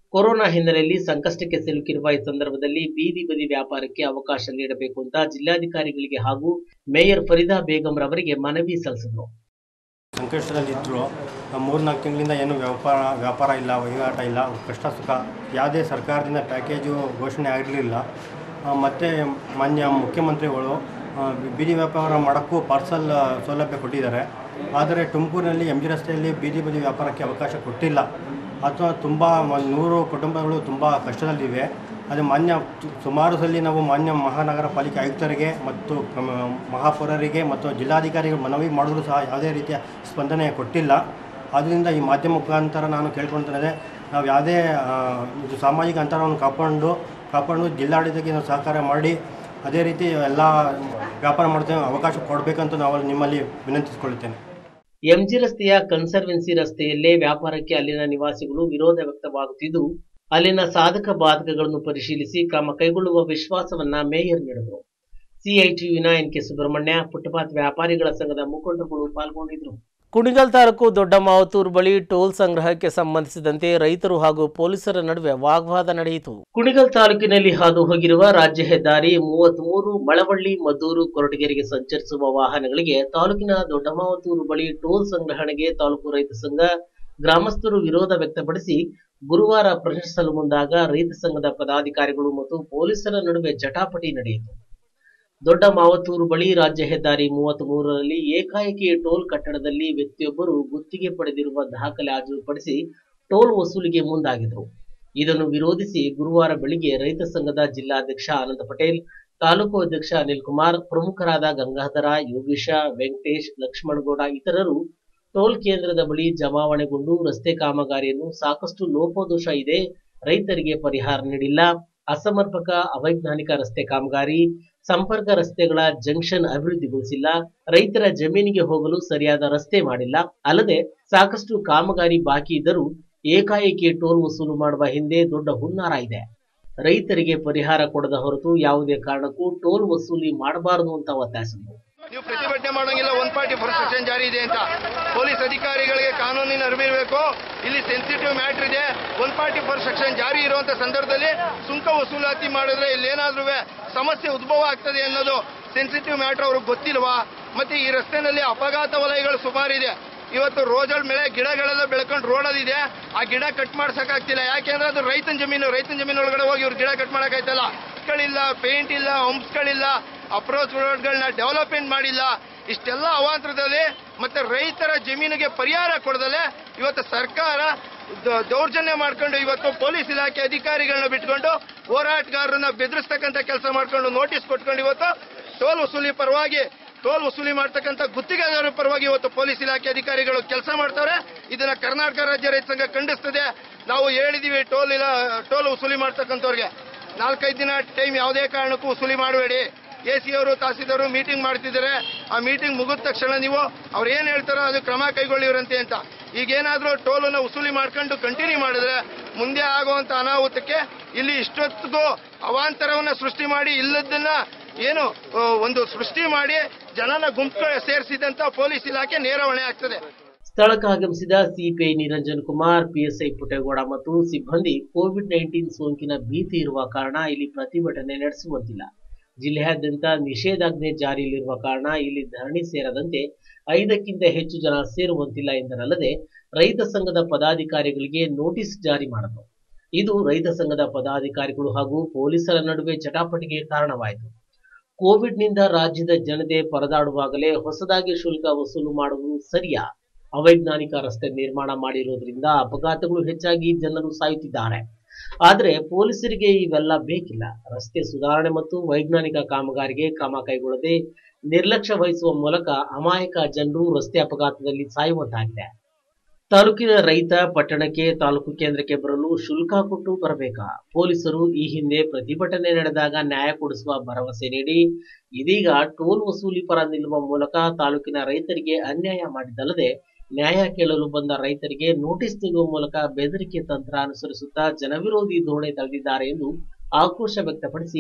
ಕೊರೋನಾ ಹಿನ್ನೆಲೆಯಲ್ಲಿ ಸಂಕಷ್ಟಕ್ಕೆ ಸಿಲುಕಿರುವ ಈ ಸಂದರ್ಭದಲ್ಲಿ ಬೀದಿ ಬದಿ ವ್ಯಾಪಾರಕ್ಕೆ ಅವಕಾಶ ನೀಡಬೇಕು ಅಂತ ಜಿಲ್ಲಾಧಿಕಾರಿಗಳಿಗೆ ಹಾಗೂ ಮೇಯರ್ ಫರೀದಾ ಬೇಗಂ ರವರಿಗೆ ಮನವಿ ಸಲ್ಲಿಸಿದರು ಸಂಕಷ್ಟದಲ್ಲಿದ್ದರು ಮೂರ್ನಾಲ್ಕು ತಿಂಗಳಿಂದ ಏನು ವ್ಯಾಪಾರ ವ್ಯಾಪಾರ ಇಲ್ಲ ವಹಿವಾಟ ಇಲ್ಲ ಕಷ್ಟ ಸುಖ ಯಾವುದೇ ಸರ್ಕಾರದಿಂದ ಪ್ಯಾಕೇಜು ಘೋಷಣೆ ಆಗಿರಲಿಲ್ಲ ಮತ್ತು ಮಾನ್ಯ ಮುಖ್ಯಮಂತ್ರಿಗಳು ಆ, ಬೀದಿ ವ್ಯಾಪಾರ ಮಾಡೋಕ್ಕೂ ಪಾರ್ಸಲ್ ಸೌಲಭ್ಯ ಕೊಟ್ಟಿದ್ದಾರೆ ಆದರೆ ತುಮಕೂರಿನಲ್ಲಿ ಎಮ್ ಜಿ ರಸ್ತೆಯಲ್ಲಿ ಬೀದಿ ಬದಿ ವ್ಯಾಪಾರಕ್ಕೆ ಅವಕಾಶ ಕೊಟ್ಟಿಲ್ಲ ಅಥವಾ ತುಂಬ ಮ- ನೂರು ಕುಟುಂಬಗಳು ತುಂಬ ಕಷ್ಟದಲ್ಲಿವೆ ಅದು ಮಾನ್ಯ ತು- ಸುಮಾರು ಸಲ ನಾವು ಮಾನ್ಯ ಮಹಾನಗರ ಪಾಲಿಕೆ ಆಯುಕ್ತರಿಗೆ ಮತ್ತು ಕಮ- ಮಹಾಪೌರರಿಗೆ ಮತ್ತು ಜಿಲ್ಲಾಧಿಕಾರಿಗಳು ಮನವಿ ಮಾಡಿದ್ರು ಸಹ ಯಾವುದೇ ರೀತಿಯ ಸ್ಪಂದನೆ ಕೊಟ್ಟಿಲ್ಲ ಆದ್ದರಿಂದ ಈ ಮಾಧ್ಯಮ ಮುಖಾಂತರ ನಾನು ಕೇಳ್ಕೊಳ್ತಿರೋದೆ ನಾವು ಯಾವುದೇ ಆ, ಇದು ಸಾಮಾಜಿಕ ಅಂತರವನ್ನು ಕಾಪಾಡು ಕಾಪಾಡು ಜಿಲ್ಲಾಡಳಿತಕ್ಕೆ ನಾವು ಸಹಕಾರ ಮಾಡಿ ಅದೇ ರೀತಿ ಎಲ್ಲ ವ್ಯಾಪಾರ ಮಾಡ್ತೇವೆ ಅವಕಾಶ ಕೊಡಬೇಕಂತ ನಾವು ನಿಮ್ಮಲ್ಲಿ ವಿನಂತಿಸಿಕೊಳ್ಳುತ್ತೇನೆ ಎಂಜಿ ರಸ್ತೆಯ ಕನ್ಸರ್ವೆನ್ಸಿ ರಸ್ತೆಯಲ್ಲೇ ವ್ಯಾಪಾರಕ್ಕೆ ಅಲ್ಲಿನ ನಿವಾಸಿಗಳು ವಿರೋಧ ವ್ಯಕ್ತವಾಗುತ್ತಿದ್ದು ಅಲ್ಲಿನ ಸಾಧಕ ಬಾಧಕಗಳನ್ನು ಪರಿಶೀಲಿಸಿ ಕ್ರಮ ಕೈಗೊಳ್ಳುವ ವಿಶ್ವಾಸವನ್ನ ಮೇಯರ್ ನೀಡಿದರು ಸಿಐಟಿಯುನ ಎನ್ ಕೆ ಸುಬ್ರಹ್ಮಣ್ಯ ಫುಟ್ಪಾತ್ ವ್ಯಾಪಾರಿಗಳ ಸಂಘದ ಮುಖಂಡರುಗಳು ಪಾಲ್ಗೊಂಡಿದ್ದರು ಕುಣಿಗಲ್ ತಾಲೂಕು ದೊಡ್ಡ ಮಾವತೂರು ಬಳಿ ಟೋಲ್ ಸಂಗ್ರಹಕ್ಕೆ ಸಂಬಂಧಿಸಿದಂತೆ ರೈತರು ಹಾಗೂ ಪೊಲೀಸರ ನಡುವೆ ವಾಗ್ವಾದ ನಡೆಯಿತು ಕುಣಿಗಲ್ ತಾಲೂಕಿನಲ್ಲಿ ಹಾದು ಹೋಗಿರುವ ರಾಜ್ಯ ಹೆದ್ದಾರಿ ಮೂವತ್ಮೂರು ಮಳವಳ್ಳಿ ಮದ್ದೂರು ಕೊರಟಗೆರೆಗೆ ಸಂಚರಿಸುವ ವಾಹನಗಳಿಗೆ ತಾಲೂಕಿನ ದೊಡ್ಡ ಮಾವತೂರು ಬಳಿ ಟೋಲ್ ಸಂಗ್ರಹಣೆಗೆ ತಾಲೂಕು ರೈತ ಸಂಘ ಗ್ರಾಮಸ್ಥರು ವಿರೋಧ ವ್ಯಕ್ತಪಡಿಸಿ ಗುರುವಾರ ಪ್ರಶ್ನಿಸಲು ಮುಂದಾಗ ರೈತ ಸಂಘದ ಪದಾಧಿಕಾರಿಗಳು ಮತ್ತು ಪೊಲೀಸರ ನಡುವೆ ಜಟಾಪಟಿ ನಡೆಯಿತು ದೊಡ್ಡ ಮಾವತೂರು ಬಳಿ ರಾಜ್ಯ ಹೆದ್ದಾರಿ ಮೂವತ್ತ್ ಮೂರರಲ್ಲಿ ಏಕಾಏಕಿ ಟೋಲ್ ಕಟ್ಟಡದಲ್ಲಿ ವ್ಯಕ್ತಿಯೊಬ್ಬರು ಗುತ್ತಿಗೆ ಪಡೆದಿರುವ ದಾಖಲೆ ಹಾಜರುಪಡಿಸಿ ಟೋಲ್ ವಸೂಲಿಗೆ ಮುಂದಾಗಿದ್ರು ಇದನ್ನು ವಿರೋಧಿಸಿ ಗುರುವಾರ ಬೆಳಿಗ್ಗೆ ರೈತ ಸಂಘದ ಜಿಲ್ಲಾಧ್ಯಕ್ಷ ಆನಂದ ಪಟೇಲ್ ತಾಲೂಕು ಅಧ್ಯಕ್ಷ ಅನಿಲ್ ಕುಮಾರ್ ಪ್ರಮುಖರಾದ ಗಂಗಾಧರ ಯೋಗೀಶ ವೆಂಕಟೇಶ್ ಲಕ್ಷ್ಮಣಗೌಡ ಇತರರು ಟೋಲ್ ಕೇಂದ್ರದ ಬಳಿ ಜಮಾವಣೆಗೊಂಡು ರಸ್ತೆ ಕಾಮಗಾರಿಯನ್ನು ಸಾಕಷ್ಟು ಲೋಪದೋಷ ಇದೆ ರೈತರಿಗೆ ಪರಿಹಾರ ನೀಡಿಲ್ಲ ಅಸಮರ್ಪಕ ಅವೈಜ್ಞಾನಿಕ ರಸ್ತೆ ಕಾಮಗಾರಿ ಸಂಪರ್ಕ ರಸ್ತೆಗಳ ಜಂಕ್ಷನ್ ಅಭಿವೃದ್ಧಿಗೊಳಿಸಿಲ್ಲ ರೈತರ ಜಮೀನಿಗೆ ಹೋಗಲು ಸರಿಯಾದ ರಸ್ತೆ ಮಾಡಿಲ್ಲ ಅಲ್ಲದೆ ಸಾಕಷ್ಟು ಕಾಮಗಾರಿ ಬಾಕಿ ಇದ್ದರೂ ಏಕಾಏಕಿ ಟೋಲ್ ವಸೂಲು ಮಾಡುವ ಹಿಂದೆ ದೊಡ್ಡ ಹುನ್ನಾರ ಇದೆ ರೈತರಿಗೆ ಪರಿಹಾರ ಕೊಡದ ಹೊರತು ಯಾವುದೇ ಕಾರಣಕ್ಕೂ ಟೋಲ್ ವಸೂಲಿ ಮಾಡಬಾರದು ಅಂತ ಒತ್ತಾಯಿಸಿದರು ನೀವು ಪ್ರತಿಭಟನೆ ಮಾಡೋಂಗಿಲ್ಲ ಒನ್ ಪಾರ್ಟಿ ಫೋರ್ ಸೆಕ್ಷನ್ ಜಾರಿ ಇದೆ ಅಂತ ಪೊಲೀಸ್ ಅಧಿಕಾರಿಗಳಿಗೆ ಕಾನೂನಿನ ಅರಿವಿರಬೇಕು ಇಲ್ಲಿ ಸೆನ್ಸಿಟಿವ್ ಮ್ಯಾಟ್ರ್ ಇದೆ ಒನ್ ಪಾರ್ಟಿ ಫೋರ್ ಸೆಕ್ಷನ್ ಜಾರಿ ಇರುವಂತ ಸಂದರ್ಭದಲ್ಲಿ ಸುಂಕ ವಸೂಲಾತಿ ಮಾಡಿದ್ರೆ ಇಲ್ಲೇನಾದ್ರೂ ಸಮಸ್ಯೆ ಉದ್ಭವ ಆಗ್ತದೆ ಅನ್ನೋದು ಸೆನ್ಸಿಟಿವ್ ಮ್ಯಾಟ್ರ್ ಅವ್ರಿಗೆ ಗೊತ್ತಿಲ್ವಾ ಮತ್ತೆ ಈ ರಸ್ತೆನಲ್ಲಿ ಅಪಘಾತ ವಲಯಗಳು ಸುಮಾರಿದೆ ಇವತ್ತು ರೋಜಲ್ ಮೇಲೆ ಗಿಡಗಳೆಲ್ಲ ಬೆಳ್ಕೊಂಡು ರೋಡಲ್ಲಿದೆ ಆ ಗಿಡ ಕಟ್ ಮಾಡ್ಸಕ್ಕಾಗ್ತಿಲ್ಲ ಯಾಕೆಂದ್ರೆ ಅದು ರೈತನ ಜಮೀನು ರೈತನ ಜಮೀನು ಒಳಗಡೆ ಹೋಗಿ ಇವ್ರು ಗಿಡ ಕಟ್ ಮಾಡಕ್ಕಾಯ್ತಲ್ಲ ಗಳಿಲ್ಲ ಪೇಂಟ್ ಇಲ್ಲ ಹಂಪ್ಸ್ಗಳಿಲ್ಲ ಅಪ್ರೋಚ್ ರೋಡ್ಗಳನ್ನ ಡೆವಲಪ್ಮೆಂಟ್ ಮಾಡಿಲ್ಲ ಇಷ್ಟೆಲ್ಲ ಅವಾಂತರದಲ್ಲಿ ಮತ್ತೆ ರೈತರ ಜಮೀನಿಗೆ ಪರಿಹಾರ ಕೊಡದಲೆ ಇವತ್ತು ಸರ್ಕಾರ ದ- ದೌರ್ಜನ್ಯ ಮಾಡ್ಕೊಂಡು ಇವತ್ತು ಪೊಲೀಸ್ ಇಲಾಖೆ ಅಧಿಕಾರಿಗಳನ್ನ ಬಿಟ್ಕೊಂಡು ಹೋರಾಟಗಾರರನ್ನ ಬೆದರಿಸ್ತಕ್ಕಂಥ ಕೆಲಸ ಮಾಡ್ಕೊಂಡು ನೋಟಿಸ್ ಕೊಟ್ಕೊಂಡು ಇವತ್ತು ಟೋಲ್ ವಸೂಲಿ ಪರವಾಗಿ ಟೋಲ್ ವಸೂಲಿ ಮಾಡ್ತಕ್ಕಂಥ ಗುತ್ತಿಗೆದಾರರ ಪರವಾಗಿ ಇವತ್ತು ಪೊಲೀಸ್ ಇಲಾಖೆ ಅಧಿಕಾರಿಗಳು ಕೆಲಸ ಮಾಡ್ತಾರೆ ಇದನ್ನ ಕರ್ನಾಟಕ ರಾಜ್ಯ ರೈತ ಸಂಘ ಖಂಡಿಸ್ತದೆ ನಾವು ಹೇಳಿದೀವಿ ಟೋಲ್ ಇಲ್ಲ ಟೋಲ್ ವಸೂಲಿ ಮಾಡ್ತಕ್ಕಂಥವ್ರಿಗೆ ನಾಲ್ಕೈದು ದಿನ ಟೈಮ್ ಯಾವುದೇ ಕಾರಣಕ್ಕೂ ವಸೂಲಿ ಮಾಡಬೇಡಿ ಎ ಸಿ ಅವರು ತಹಸೀಲ್ದಾರು ಮೀಟಿಂಗ್ ಮಾಡ್ತಿದ್ದಾರೆ ಆ ಮೀಟಿಂಗ್ ಮುಗಿದ ತಕ್ಷಣ ನೀವು ಅವ್ರು ಏನು ಹೇಳ್ತಾರೋ ಅದು ಕ್ರಮ ಕೈಗೊಳ್ಳಿವ್ರಂತೆ ಅಂತ ಈಗೇನಾದರೂ ಟೋಲನ್ನು ವಸೂಲಿ ಮಾಡ್ಕೊಂಡು ಕಂಟಿನ್ಯೂ ಮಾಡಿದ್ರೆ ಮುಂದೆ ಆಗುವಂತ ಅನಾಹುತಕ್ಕೆ ಇಲ್ಲಿ ಇಷ್ಟೊತ್ತಿಗೂ ಅವಾಂತರವನ್ನ ಸೃಷ್ಟಿ ಮಾಡಿ ಇಲ್ಲದನ್ನ ಏನು ಆ, ಒಂದು ಸೃಷ್ಟಿ ಮಾಡಿ ಜನನ ಗುಂಪು ಸೇರಿಸಿದಂತ ಪೊಲೀಸ್ ಇಲಾಖೆ ನೇರ ಹೊಣೆ ಆಗ್ತದೆ ಸ್ಥಳಕ್ಕೆ ಆಗಮಿಸಿದ ಸಿಪಿಐ ನಿರಂಜನ್ ಕುಮಾರ್ ಪಿಎಸ್ಐ ಪುಟ್ಟೇಗೌಡ ಮತ್ತು ಸಿಬ್ಬಂದಿ ಕೋವಿಡ್ ನೈನ್ಟೀನ್ ಸೋಂಕಿನ ಭೀತಿ ಇರುವ ಕಾರಣ ಇಲ್ಲಿ ಪ್ರತಿಭಟನೆ ನಡೆಸುವಂತಿಲ್ಲ ಜಿಲ್ಲೆಯಾದ್ಯಂತ ನಿಷೇಧಾಜ್ಞೆ ಜಾರಿಯಲ್ಲಿರುವ ಕಾರಣ ಇಲ್ಲಿ ಧರಣಿ ಸೇರದಂತೆ ಐದಕ್ಕಿಂತ ಹೆಚ್ಚು ಜನ ಸೇರುವಂತಿಲ್ಲ ಎಂದರಲ್ಲದೆ ರೈತ ಸಂಘದ ಪದಾಧಿಕಾರಿಗಳಿಗೆ ನೋಟಿಸ್ ಜಾರಿ ಮಾಡಿದರು ಇದು ರೈತ ಸಂಘದ ಪದಾಧಿಕಾರಿಗಳು ಹಾಗೂ ಪೊಲೀಸರ ನಡುವೆ ಜಟಾಪಟಿಗೆ ಕಾರಣವಾಯಿತು ಕೋವಿಡ್ನಿಂದ ರಾಜ್ಯದ ಜನತೆ ಪರದಾಡುವಾಗಲೇ ಹೊಸದಾಗಿ ಶುಲ್ಕ ವಸೂಲು ಮಾಡುವುದು ಸರಿಯಾ ಅವೈಜ್ಞಾನಿಕ ರಸ್ತೆ ನಿರ್ಮಾಣ ಮಾಡಿರುವುದರಿಂದ ಅಪಘಾತಗಳು ಹೆಚ್ಚಾಗಿ ಜನರು ಸಾಯುತ್ತಿದ್ದಾರೆ ಆದರೆ ಪೊಲೀಸರಿಗೆ ಇವೆಲ್ಲ ಬೇಕಿಲ್ಲ ರಸ್ತೆ ಸುಧಾರಣೆ ಮತ್ತು ವೈಜ್ಞಾನಿಕ ಕಾಮಗಾರಿಗೆ ಕ್ರಮ ಕೈಗೊಳ್ಳದೆ ನಿರ್ಲಕ್ಷ್ಯ ವಹಿಸುವ ಮೂಲಕ ಅಮಾಯಕ ಜನರು ರಸ್ತೆ ಅಪಘಾತದಲ್ಲಿ ಸಾಯುವಂತಾಗಿದೆ ತಾಲೂಕಿನ ರೈತ ಪಟ್ಟಣಕ್ಕೆ ತಾಲೂಕು ಕೇಂದ್ರಕ್ಕೆ ಬರಲು ಶುಲ್ಕ ಕೊಟ್ಟು ಬರಬೇಕಾ ಪೊಲೀಸರು ಈ ಹಿಂದೆ ಪ್ರತಿಭಟನೆ ನಡೆದಾಗ ನ್ಯಾಯ ಕೊಡಿಸುವ ಭರವಸೆ ನೀಡಿ ಇದೀಗ ಟೋಲ್ ವಸೂಲಿ ಪರ ನಿಲ್ಲುವ ಮೂಲಕ ತಾಲೂಕಿನ ರೈತರಿಗೆ ಅನ್ಯಾಯ ಮಾಡಿದ್ದಲ್ಲದೆ ನ್ಯಾಯ ಕೇಳಲು ಬಂದ ರೈತರಿಗೆ ನೋಟಿಸ್ ನೀಡುವ ಮೂಲಕ ಬೆದರಿಕೆ ತಂತ್ರ ಅನುಸರಿಸುತ್ತಾ ಜನವಿರೋಧಿ ಧೋರಣೆ ತಳೆದಿದ್ದಾರೆ ಎಂದು ಆಕ್ರೋಶ ವ್ಯಕ್ತಪಡಿಸಿ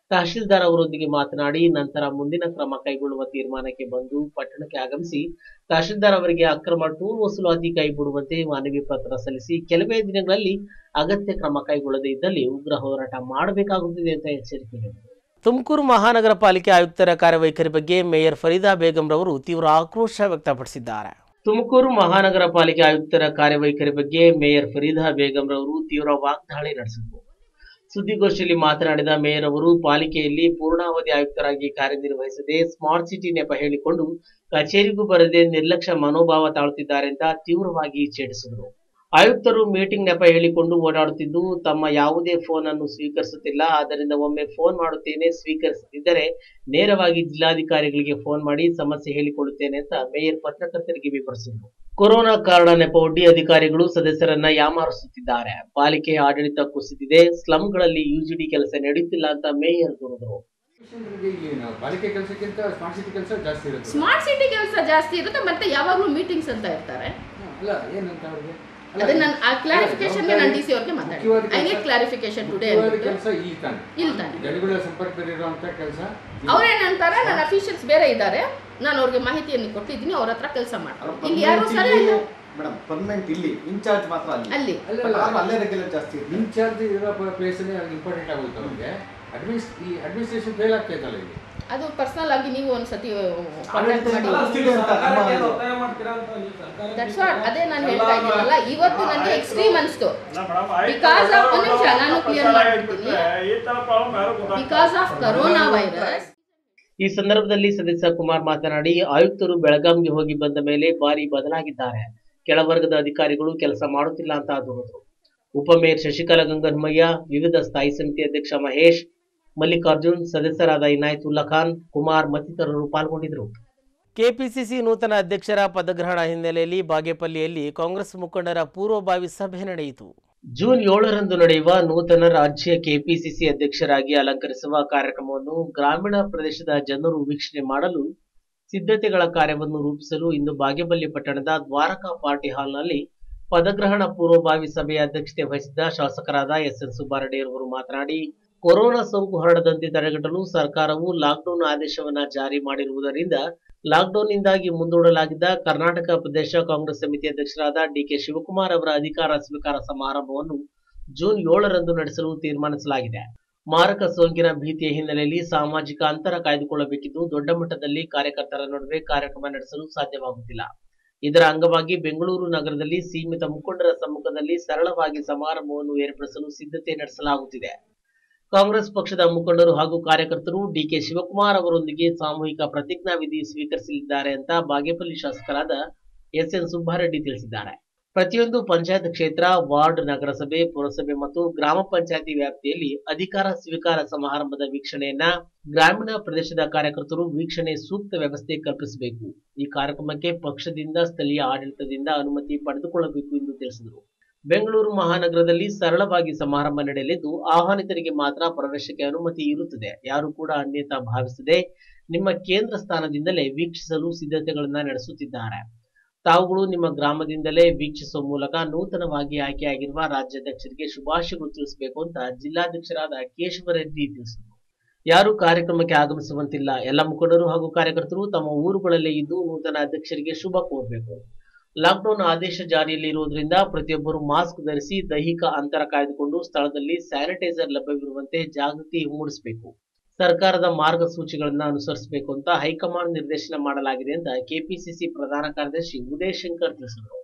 ತಹಶೀಲ್ದಾರ್ ಅವರೊಂದಿಗೆ ಮಾತನಾಡಿ ನಂತರ ಮುಂದಿನ ಕ್ರಮ ಕೈಗೊಳ್ಳುವ ತೀರ್ಮಾನಕ್ಕೆ ಬಂದು ಪಟ್ಟಣಕ್ಕೆ ಆಗಮಿಸಿ ತಹಶೀಲ್ದಾರ್ ಅವರಿಗೆ ಅಕ್ರಮ ಟೂಲ್ ವಸೂಲಾತಿ ಕೈಬಿಡುವಂತೆ ಮನವಿ ಪತ್ರ ಸಲ್ಲಿಸಿ ಕೆಲವೇ ದಿನಗಳಲ್ಲಿ ಅಗತ್ಯ ಕ್ರಮ ಕೈಗೊಳ್ಳದೇ ಇದ್ದಲ್ಲಿ ಉಗ್ರ ಹೋರಾಟ ಮಾಡಬೇಕಾಗುತ್ತದೆ ಅಂತ ಎಚ್ಚರಿಕೆ ನೀಡಿದರು ತುಮಕೂರು ಮಹಾನಗರ ಪಾಲಿಕೆ ಆಯುಕ್ತರ ಕಾರ್ಯವೈಖರಿ ಬಗ್ಗೆ ಮೇಯರ್ ಫರೀದಾ ಬೇಗಂ ರವರು ತೀವ್ರ ಆಕ್ರೋಶ ವ್ಯಕ್ತಪಡಿಸಿದ್ದಾರೆ ತುಮಕೂರು ಮಹಾನಗರ ಪಾಲಿಕೆ ಆಯುಕ್ತರ ಕಾರ್ಯವೈಖರಿ ಬಗ್ಗೆ ಮೇಯರ್ ಫರೀದಾ ಬೇಗಂ ರವರು ತೀವ್ರ ವಾಗ್ದಾಳಿ ನಡೆಸಿದರು ಸುದ್ದಿಗೋಷ್ಠಿಯಲ್ಲಿ ಮಾತನಾಡಿದ ಮೇಯರ್ ಅವರು ಪಾಲಿಕೆಯಲ್ಲಿ ಪೂರ್ಣಾವಧಿ ಆಯುಕ್ತರಾಗಿ ಕಾರ್ಯನಿರ್ವಹಿಸದೆ ಸ್ಮಾರ್ಟ್ ಸಿಟಿ ನೆಪ ಹೇಳಿಕೊಂಡು ಕಚೇರಿಗೂ ಬರದೆ ನಿರ್ಲಕ್ಷ್ಯ ಮನೋಭಾವ ತಾಳುತ್ತಿದ್ದಾರೆ ಅಂತ ತೀವ್ರವಾಗಿ ಛೇಡಿಸಿದರು ಆಯುಕ್ತರು ಮೀಟಿಂಗ್ ನೆಪ ಹೇಳಿಕೊಂಡು ಓಡಾಡುತ್ತಿದ್ದು ತಮ್ಮ ಯಾವುದೇ ಫೋನ್ ಅನ್ನು ಸ್ವೀಕರಿಸುತ್ತಿಲ್ಲ ಆದ್ದರಿಂದ ಒಮ್ಮೆ ಫೋನ್ ಮಾಡುತ್ತೇನೆ ಸ್ವೀಕರಿಸದಿದ್ದರೆ ನೇರವಾಗಿ ಜಿಲ್ಲಾಧಿಕಾರಿಗಳಿಗೆ ಫೋನ್ ಮಾಡಿ ಸಮಸ್ಯೆ ಹೇಳಿಕೊಳ್ಳುತ್ತೇನೆ ಅಂತ ಮೇಯರ್ ಪತ್ರಕರ್ತರಿಗೆ ವಿವರಿಸಿದರು ಕೊರೋನಾ ಕಾರಣ ನೆಪವೊಡ್ಡಿ ಅಧಿಕಾರಿಗಳು ಸದಸ್ಯರನ್ನ ಯಾಮಾರಿಸುತ್ತಿದ್ದಾರೆ ಪಾಲಿಕೆಯ ಆಡಳಿತ ಕುಸಿದಿದೆ ಸ್ಲಂಗಳಲ್ಲಿ ಯುಜಿಡಿ ಕೆಲಸ ನಡೆಯುತ್ತಿಲ್ಲ ಅಂತ ಮೇಯರ್ ದೂರಿದರು ಇಲ್ಲಿ ನಾವು ಪಾಲಿಕೆ ಕೆಲಸಕ್ಕಿಂತ ಸ್ಮಾರ್ಟ್ ಸಿಟಿ ಕೆಲಸ ಜಾಸ್ತಿ ಇರುತ್ತೆ ಸ್ಮಾರ್ಟ್ ಸಿಟಿ ಕೆಲಸ ಜಾಸ್ತಿ ಇರುತ್ತೆ ಮತ್ತೆ ಯಾವಾಗಲೂ ಮೀಟಿಂಗ್ಸ್ ಅಂತ ಇರ್ತಾರೆ ಅಲ್ಲ ಏನಂತ ಅವ್ರಿಗೆ ಅದೇ ನಾನು ಆ ಕ್ಲಾರಿಫಿಕೇಶನ್ ನಾನು ಡಿ ಸಿ ಅವ್ರಿಗೆ ಮಾತಾಡಿ ಮುಖ್ಯವಾದ ಐ ನೀಡ್ ಕೆಲ್ಸ- ಕ್ಲಾರಿಫಿಕೇಶನ್ ಟುಡೇ ಮುಖ್ಯವಾದ ಕೆಲಸ ಇಲ್ಲಿ ತಾನೆ ಇಲ್ಲಿ ತಾನೆ ಜನಗಳ ಸಂಪರ್ಕದಲ್ಲಿರುವಂತ ಕೆಲಸ ಅವ್ರೇನಂತಾರೆ ನನ್ನ ಅಫಿಷಿಯಲ್ಸ್ ಬೇರೆ ಇದ್ದಾರೆ ನಾನು ಅವ್ರಿಗೆ ಮಾಹಿತಿಯನ್ನು ಕೊಟ್ಟಿದ್ದೀನಿ ಅವ್ರ ಹತ್ರ ಕೆಲಸ ಮಾಡ್ತಾರೆ ಇಲ್ಲಿ ಯಾರು ಸರಿ ಇಲ್ಲ ಮೇಡಮ್ ಪರ್ಮನೆಂಟ್ ಇಲ್ಲಿ ಇನ್ಚಾರ್ಜ್ ಮಾತ್ರ ಅಲ್ಲಿ ಅಲ್ಲಿ ಅಲ್ಲ, But ಅಲ್ಲ, ಆದ್ರೆ ಅಲ್ಲೇ ರೆಗ್ಯುಲರ್ ಜಾಸ್ತಿ ಇರುತ್ತೆ. ಇನ್ಚಾರ್ಜ್ ಇರೋ ಪ್ಲೇಸ್ ಇಂಪಾರ್ಟೆಂಟ್ ಆಗುತ್ತೆ ಅವ್ರಿಗೆ ಅಡ್ಮಿನಿಸ್ ಈ ಅಡ್ಮಿನಿಸ್ಟ್ರೇಷನ್ ಫೇಲ್ ಆಗ್ತೈತಲ್ಲ ಇಲ್ಲಿ ಅದು ಪರ್ಸನಲ್ ಆಗಿ ನೀವು ಒಂದ್ಸತಿ ಆಡಳಿತ ಕಾಂಟ್ಯಾಕ್ಟ್ ಮಾಡಿ ಜಾಸ್ತಿ ಇದೆ ಅಂತ ನಮ್ಮ ಇದು. ದಟ್ಸ್ ವಾಟ್ ಅದೇ ನಾನು ಹೇಳ್ತಾ ಇದ್ದೀನಲ್ಲ ಇವತ್ತು ನನಗೆ ಎಕ್ಸ್ಟ್ರೀಮ್ ಅನಿಸ್ತು ಬಿಕಾಸ್ ಆಫ್ ಒಂದು ನಿಮಿಷ ನಾನು ಕ್ಲಿಯರ್ ಮಾಡ್ಬಿಡ್ತೀನಿ ಬಿಕಾಸ್ ಆಫ್ ಕರೋನಾ ವೈರಸ್ ಈ ಸಂದರ್ಭದಲ್ಲಿ ಸದಸ್ಯ ಕುಮಾರ್ ಮಾತನಾಡಿ ಆಯುಕ್ತರು ಬೆಳಗಾಂಗೆ ಹೋಗಿ ಬಂದ ಮೇಲೆ ಭಾರಿ ಬದಲಾಗಿದ್ದಾರೆ ಕೆಳವರ್ಗದ ಅಧಿಕಾರಿಗಳು ಕೆಲಸ ಮಾಡುತ್ತಿಲ್ಲ ಅಂತ ದೂರಿದರು ಉಪಮೇಯರ್ ಶಶಿಕಲಾ ಗಂಗನ್ಮಯ್ಯ ವಿವಿಧ ಸ್ಥಾಯಿ ಸಮಿತಿ ಅಧ್ಯಕ್ಷ ಮಹೇಶ್ ಮಲ್ಲಿಕಾರ್ಜುನ್ ಸದಸ್ಯರಾದ ಇನಾಯತುಲ್ಲಾ ಖಾನ್ ಕುಮಾರ್ ಮತ್ತಿತರರು ಪಾಲ್ಗೊಂಡಿದ್ದರು ಕೆಪಿಸಿಸಿ ನೂತನ ಅಧ್ಯಕ್ಷರ ಪದಗ್ರಹಣ ಹಿನ್ನೆಲೆಯಲ್ಲಿ ಬಾಗೇಪಲ್ಲಿಯಲ್ಲಿ ಕಾಂಗ್ರೆಸ್ ಮುಖಂಡರ ಪೂರ್ವಭಾವಿ ಸಭೆ ನಡೆಯಿತು ಜೂನ್ ಏಳರಂದು ನಡೆಯುವ ನೂತನ ರಾಜ್ಯ ಕೆಪಿಸಿಸಿ ಅಧ್ಯಕ್ಷರಾಗಿ ಅಲಂಕರಿಸುವ ಕಾರ್ಯಕ್ರಮವನ್ನು ಗ್ರಾಮೀಣ ಪ್ರದೇಶದ ಜನರು ವೀಕ್ಷಣೆ ಮಾಡಲು ಸಿದ್ಧತೆಗಳ ಕಾರ್ಯವನ್ನು ರೂಪಿಸಲು ಇಂದು ಬಾಗೇಪಲ್ಲಿ ಪಟ್ಟಣದ ದ್ವಾರಕಾ ಪಾರ್ಟಿ ಹಾಲ್ನಲ್ಲಿ ಪದಗ್ರಹಣ ಪೂರ್ವಭಾವಿ ಸಭೆಯ ಅಧ್ಯಕ್ಷತೆ ವಹಿಸಿದ್ದ ಶಾಸಕರಾದ ಎಸ್ ಎನ್ ಸುಬ್ಬಾರೆಡ್ಡಿಯವರು ಮಾತನಾಡಿ ಕೊರೋನಾ ಸೋಂಕು ಹರಡದಂತೆ ತಡೆಗಟ್ಟಲು ಸರ್ಕಾರವು ಲಾಕ್ಡೌನ್ ಆದೇಶವನ್ನ ಜಾರಿ ಮಾಡಿರುವುದರಿಂದ ಲಾಕ್ಡೌನ್ನಿಂದಾಗಿ ಮುಂದೂಡಲಾಗಿದ್ದ ಕರ್ನಾಟಕ ಪ್ರದೇಶ ಕಾಂಗ್ರೆಸ್ ಸಮಿತಿ ಅಧ್ಯಕ್ಷರಾದ ಡಿಕೆ ಶಿವಕುಮಾರ್ ಅವರ ಅಧಿಕಾರ ಸ್ವೀಕಾರ ಸಮಾರಂಭವನ್ನು ಜೂನ್ ಏಳರಂದು ನಡೆಸಲು ತೀರ್ಮಾನಿಸಲಾಗಿದೆ ಮಾರಕ ಸೋಂಕಿನ ಭೀತಿಯ ಹಿನ್ನೆಲೆಯಲ್ಲಿ ಸಾಮಾಜಿಕ ಅಂತರ ಕಾಯ್ದುಕೊಳ್ಳಬೇಕಿದ್ದು ದೊಡ್ಡ ಮಟ್ಟದಲ್ಲಿ ಕಾರ್ಯಕರ್ತರ ನಡುವೆ ಕಾರ್ಯಕ್ರಮ ನಡೆಸಲು ಸಾಧ್ಯವಾಗುತ್ತಿಲ್ಲ ಇದರ ಅಂಗವಾಗಿ ಬೆಂಗಳೂರು ನಗರದಲ್ಲಿ ಸೀಮಿತ ಮುಖಂಡರ ಸಮ್ಮುಖದಲ್ಲಿ ಸರಳವಾಗಿ ಸಮಾರಂಭವನ್ನು ಏರ್ಪಡಿಸಲು ಸಿದ್ಧತೆ ನಡೆಸಲಾಗುತ್ತಿದೆ ಕಾಂಗ್ರೆಸ್ ಪಕ್ಷದ ಮುಖಂಡರು ಹಾಗೂ ಕಾರ್ಯಕರ್ತರು ಡಿಕೆ ಶಿವಕುಮಾರ್ ಅವರೊಂದಿಗೆ ಸಾಮೂಹಿಕ ಪ್ರತಿಜ್ಞಾ ವಿಧಿ ಸ್ವೀಕರಿಸಲಿದ್ದಾರೆ ಅಂತ ಬಾಗೇಪಲ್ಲಿ ಶಾಸಕರಾದ ಎಸ್ ಎನ್ ಸುಬ್ಬಾರೆಡ್ಡಿ ತಿಳಿಸಿದ್ದಾರೆ ಪ್ರತಿಯೊಂದು ಪಂಚಾಯತ್ ಕ್ಷೇತ್ರ ವಾರ್ಡ್ ನಗರಸಭೆ ಪುರಸಭೆ ಮತ್ತು ಗ್ರಾಮ ಪಂಚಾಯತಿ ವ್ಯಾಪ್ತಿಯಲ್ಲಿ ಅಧಿಕಾರ ಸ್ವೀಕಾರ ಸಮಾರಂಭದ ವೀಕ್ಷಣೆಯನ್ನ ಗ್ರಾಮೀಣ ಪ್ರದೇಶದ ಕಾರ್ಯಕರ್ತರು ವೀಕ್ಷಣೆ ಸೂಕ್ತ ವ್ಯವಸ್ಥೆ ಕಲ್ಪಿಸಬೇಕು ಈ ಕಾರ್ಯಕ್ರಮಕ್ಕೆ ಪಕ್ಷದಿಂದ ಸ್ಥಳೀಯ ಆಡಳಿತದಿಂದ ಅನುಮತಿ ಪಡೆದುಕೊಳ್ಳಬೇಕು ಎಂದು ತಿಳಿಸಿದರು ಬೆಂಗಳೂರು ಮಹಾನಗರದಲ್ಲಿ ಸರಳವಾಗಿ ಸಮಾರಂಭ ನಡೆಯಲಿದ್ದು ಆಹ್ವಾನಿತರಿಗೆ ಮಾತ್ರ ಪ್ರವೇಶಕ್ಕೆ ಅನುಮತಿ ಇರುತ್ತದೆ ಯಾರು ಕೂಡ ಅನ್ಯತಾ ಭಾವಿಸದೆ ನಿಮ್ಮ ಕೇಂದ್ರ ಸ್ಥಾನದಿಂದಲೇ ವೀಕ್ಷಿಸಲು ಸಿದ್ಧತೆಗಳನ್ನ ನಡೆಸುತ್ತಿದ್ದಾರೆ ತಾವುಗಳು ನಿಮ್ಮ ಗ್ರಾಮದಿಂದಲೇ ವೀಕ್ಷಿಸುವ ಮೂಲಕ ನೂತನವಾಗಿ ಆಯ್ಕೆಯಾಗಿರುವ ರಾಜ್ಯಾಧ್ಯಕ್ಷರಿಗೆ ಶುಭಾಶಯಗಳು ತಿಳಿಸಬೇಕು ಅಂತ ಜಿಲ್ಲಾಧ್ಯಕ್ಷರಾದ ಕೇಶವರೆಡ್ಡಿ ತಿಳಿಸಿದರು ಯಾರು ಕಾರ್ಯಕ್ರಮಕ್ಕೆ ಆಗಮಿಸುವಂತಿಲ್ಲ ಎಲ್ಲ ಮುಖಂಡರು ಹಾಗೂ ಕಾರ್ಯಕರ್ತರು ತಮ್ಮ ಊರುಗಳಲ್ಲೇ ಇದ್ದು ನೂತನ ಅಧ್ಯಕ್ಷರಿಗೆ ಶುಭ ಕೋರಬೇಕು ಲಾಕ್ಡೌನ್ ಆದೇಶ ಜಾರಿಯಲ್ಲಿ ಇರುವುದರಿಂದ ಪ್ರತಿಯೊಬ್ಬರು ಮಾಸ್ಕ್ ಧರಿಸಿ ದೈಹಿಕ ಅಂತರ ಕಾಯ್ದುಕೊಂಡು ಸ್ಥಳದಲ್ಲಿ ಸ್ಯಾನಿಟೈಸರ್ ಲಭ್ಯವಿರುವಂತೆ ಜಾಗೃತಿ ಮೂಡಿಸಬೇಕು ಸರ್ಕಾರದ ಮಾರ್ಗಸೂಚಿಗಳನ್ನ ಅನುಸರಿಸಬೇಕು ಅಂತ ಹೈಕಮಾಂಡ್ ನಿರ್ದೇಶನ ಮಾಡಲಾಗಿದೆ ಅಂತ ಕೆಪಿಸಿಸಿ ಪ್ರಧಾನ ಕಾರ್ಯದರ್ಶಿ ಉದಯ್ ಶಂಕರ್ ತಿಳಿಸಿದರು